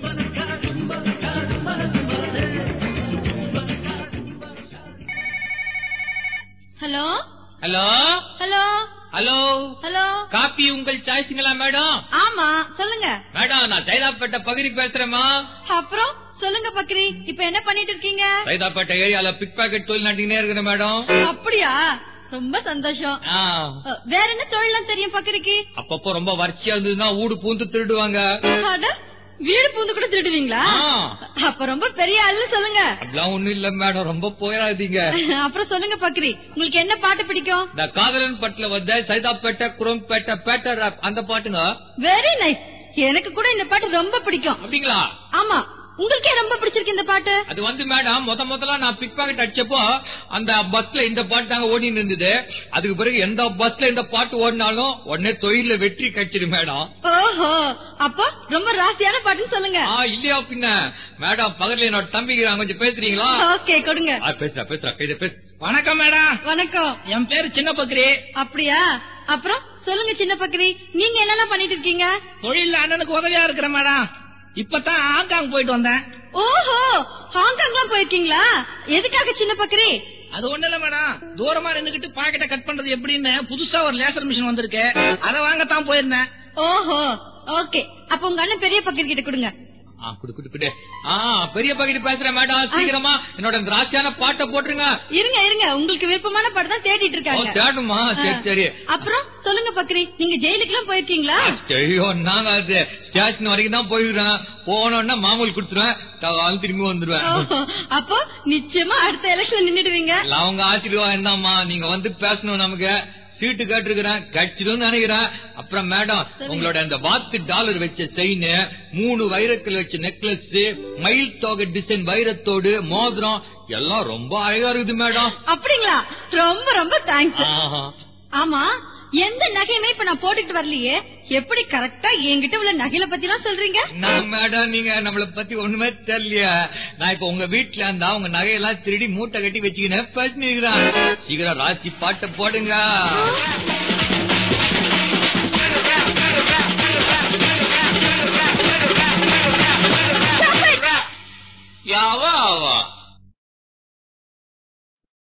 hello hello hello hello hello coffee உங்கள் சாய்ஸுங்களா மேடம் ஆமா சொல்லுங்க மேடம் நான் சைதாப்பேட்டை பகுதி பேசுறேம்மா அப்புறம் சொல்லுங்க பக்ரி இப்ப என்ன பண்ணிட்டு இருக்கீங்க சைதாப்பேட்டை ஏரியால பிக் பாக்கெட் தொழில் நட்டினே இருக்கிறேன் மேடம் அப்படியா ரொம்ப சந்தோஷம் ஆ, அ, வேற என்ன தொழிலாம் தெரியும் பக்ரிக்கு அப்பப்போ ரொம்ப வறட்சியா இருந்ததுன்னா ஊடு பூந்து திருடுவாங்க அட, வீடு பூந்து கூட திருடுவீங்களா ஆ. அப்ப ரொம்ப பெரிய ஆளு சொல்லுங்க அப்படிலாம் ஒண்ணும் இல்ல மேடம் ரொம்ப போயிடாதீங்க அப்புறம் சொல்லுங்க பக்ரி உங்களுக்கு என்ன பாட்டு பிடிக்கும் இந்த காதலன் பட்டுல வந்த சைதாப்பேட்டை குரம்பேட்டை பேட்டை rap அந்த பாட்டுங்க வெரி நைஸ் எனக்கு கூட இந்த பாட்டு ரொம்ப பிடிக்கும் அப்படிங்களா ஆமா உங்களுக்கே ரொம்ப பிடிச்சிருக்கு இந்த பாட்டு அது வந்து மேடம் முத முதல்ல நான் பிக் பாக்கெட் அடிச்சப்போ அந்த பஸ்ல இந்த பாட்டு தாங்க ஓடிட்டு இருந்தது அதுக்கு பிறகு எந்த பஸ்ல இந்த பாட்டு ஓடினாலும் உடனே தொழில வெற்றி கிடைச்சிடு மேடம் ஓஹோ அப்போ ரொம்ப ராசியான பாட்டுன்னு சொல்லுங்க ஆ இல்லையா பின்ன மேடம் பக்கத்துல என்னோட தம்பிக்கிறாங்க கொஞ்சம் பேசுறீங்களா ஓகே கொடுங்க ஆ, பேசுறா பேசுறா கையில பேசு வணக்கம் மேடம் வணக்கம் என் பேரு சின்ன பக்ரி அப்படியா அப்புறம் சொல்லுங்க சின்ன பக்ரி நீங்க என்னெல்லாம் பண்ணிட்டு இருக்கீங்க தொழில அண்ணனுக்கு உதவியா இருக்கிறேன் மேடம் இப்பதான் ஹாங்காங் போயிட்டு வந்தேன் ஓஹோ ஹாங்காங்லாம் போயிருக்கீங்களா எதுக்காக சின்ன பக்ரி அது ஒண்ணு இல்ல மேடம் தூரமா நின்னுகிட்டு பாக்கெட்டை கட் பண்றது எப்படின்னு புதுசா ஒரு லேசர் மிஷின் வந்திருக்கு அதை வாங்கத்தான் போயிருந்தேன் ஓஹோ ஓகே அப்ப உங்க அண்ணன் பெரிய பக்கெட் கிட்ட கொடுங்க ஆ குடு குடு குடு ஆ பெரிய பாக்கெட் பேசுறேன் மேடம் சீக்கிரமா என்னோட இந்த ராசியான பாட்டை போட்டுருங்க இருங்க இருங்க உங்களுக்கு விருப்பமான பாட்டு தான் தேடிட்டு ஓ, இருக்காங்க தேடுமா சரி சரி அப்புறம் சொல்லுங்க பக்ரி நீங்க ஜெயிலுக்கு எல்லாம் போயிருக்கீங்களா ஐயோ நாங்க அது ஸ்டேஷன் வரைக்கும் தான் போயிருக்கேன் போனோன்னா மாமூல் குடுத்துருவேன் தகால் திரும்பி வந்துருவேன் ஓஹோ, அப்போ நிச்சயமா அடுத்த எலெக்ஷன் நின்னுடுவீங்க எல்லாம் அவங்க ஆசீர்வாதம் என்னம்மா நீங்க வந்து பேசணும் நமக்கு சீட்டு கேட்டிருக்கிறேன் கட்சிடும் நினைக்கிறேன் அப்புறம் மேடம் உங்களோட அந்த வாத்து டாலர் வச்ச செயின் மூணு வைரக்கல் வச்ச நெக்லஸ் மயில் தொகை டிசைன் வைரத்தோடு மோதிரம் எல்லாம் ரொம்ப அழகா இருக்குது மேடம் அப்படிங்களா ரொம்ப ரொம்ப தேங்க்ஸ் ஆஹா. ஆமா எந்த நகையுமே இப்ப நான் போட்டுட்டு வரலையே எப்படி கரெக்டா என்கிட்ட உள்ள நகையில பத்தி எல்லாம் சொல்றீங்க நான் மேடம் நீங்க நம்மள பத்தி ஒண்ணுமே தெரியலையா நான் இப்ப உங்க வீட்டுல இருந்தா உங்க நகையெல்லாம் திருடி மூட்டை கட்டி வச்சுக்கினேன் பேசினிருக்கிறேன் சீக்கிரம் ராசி பாட்டை போடுங்க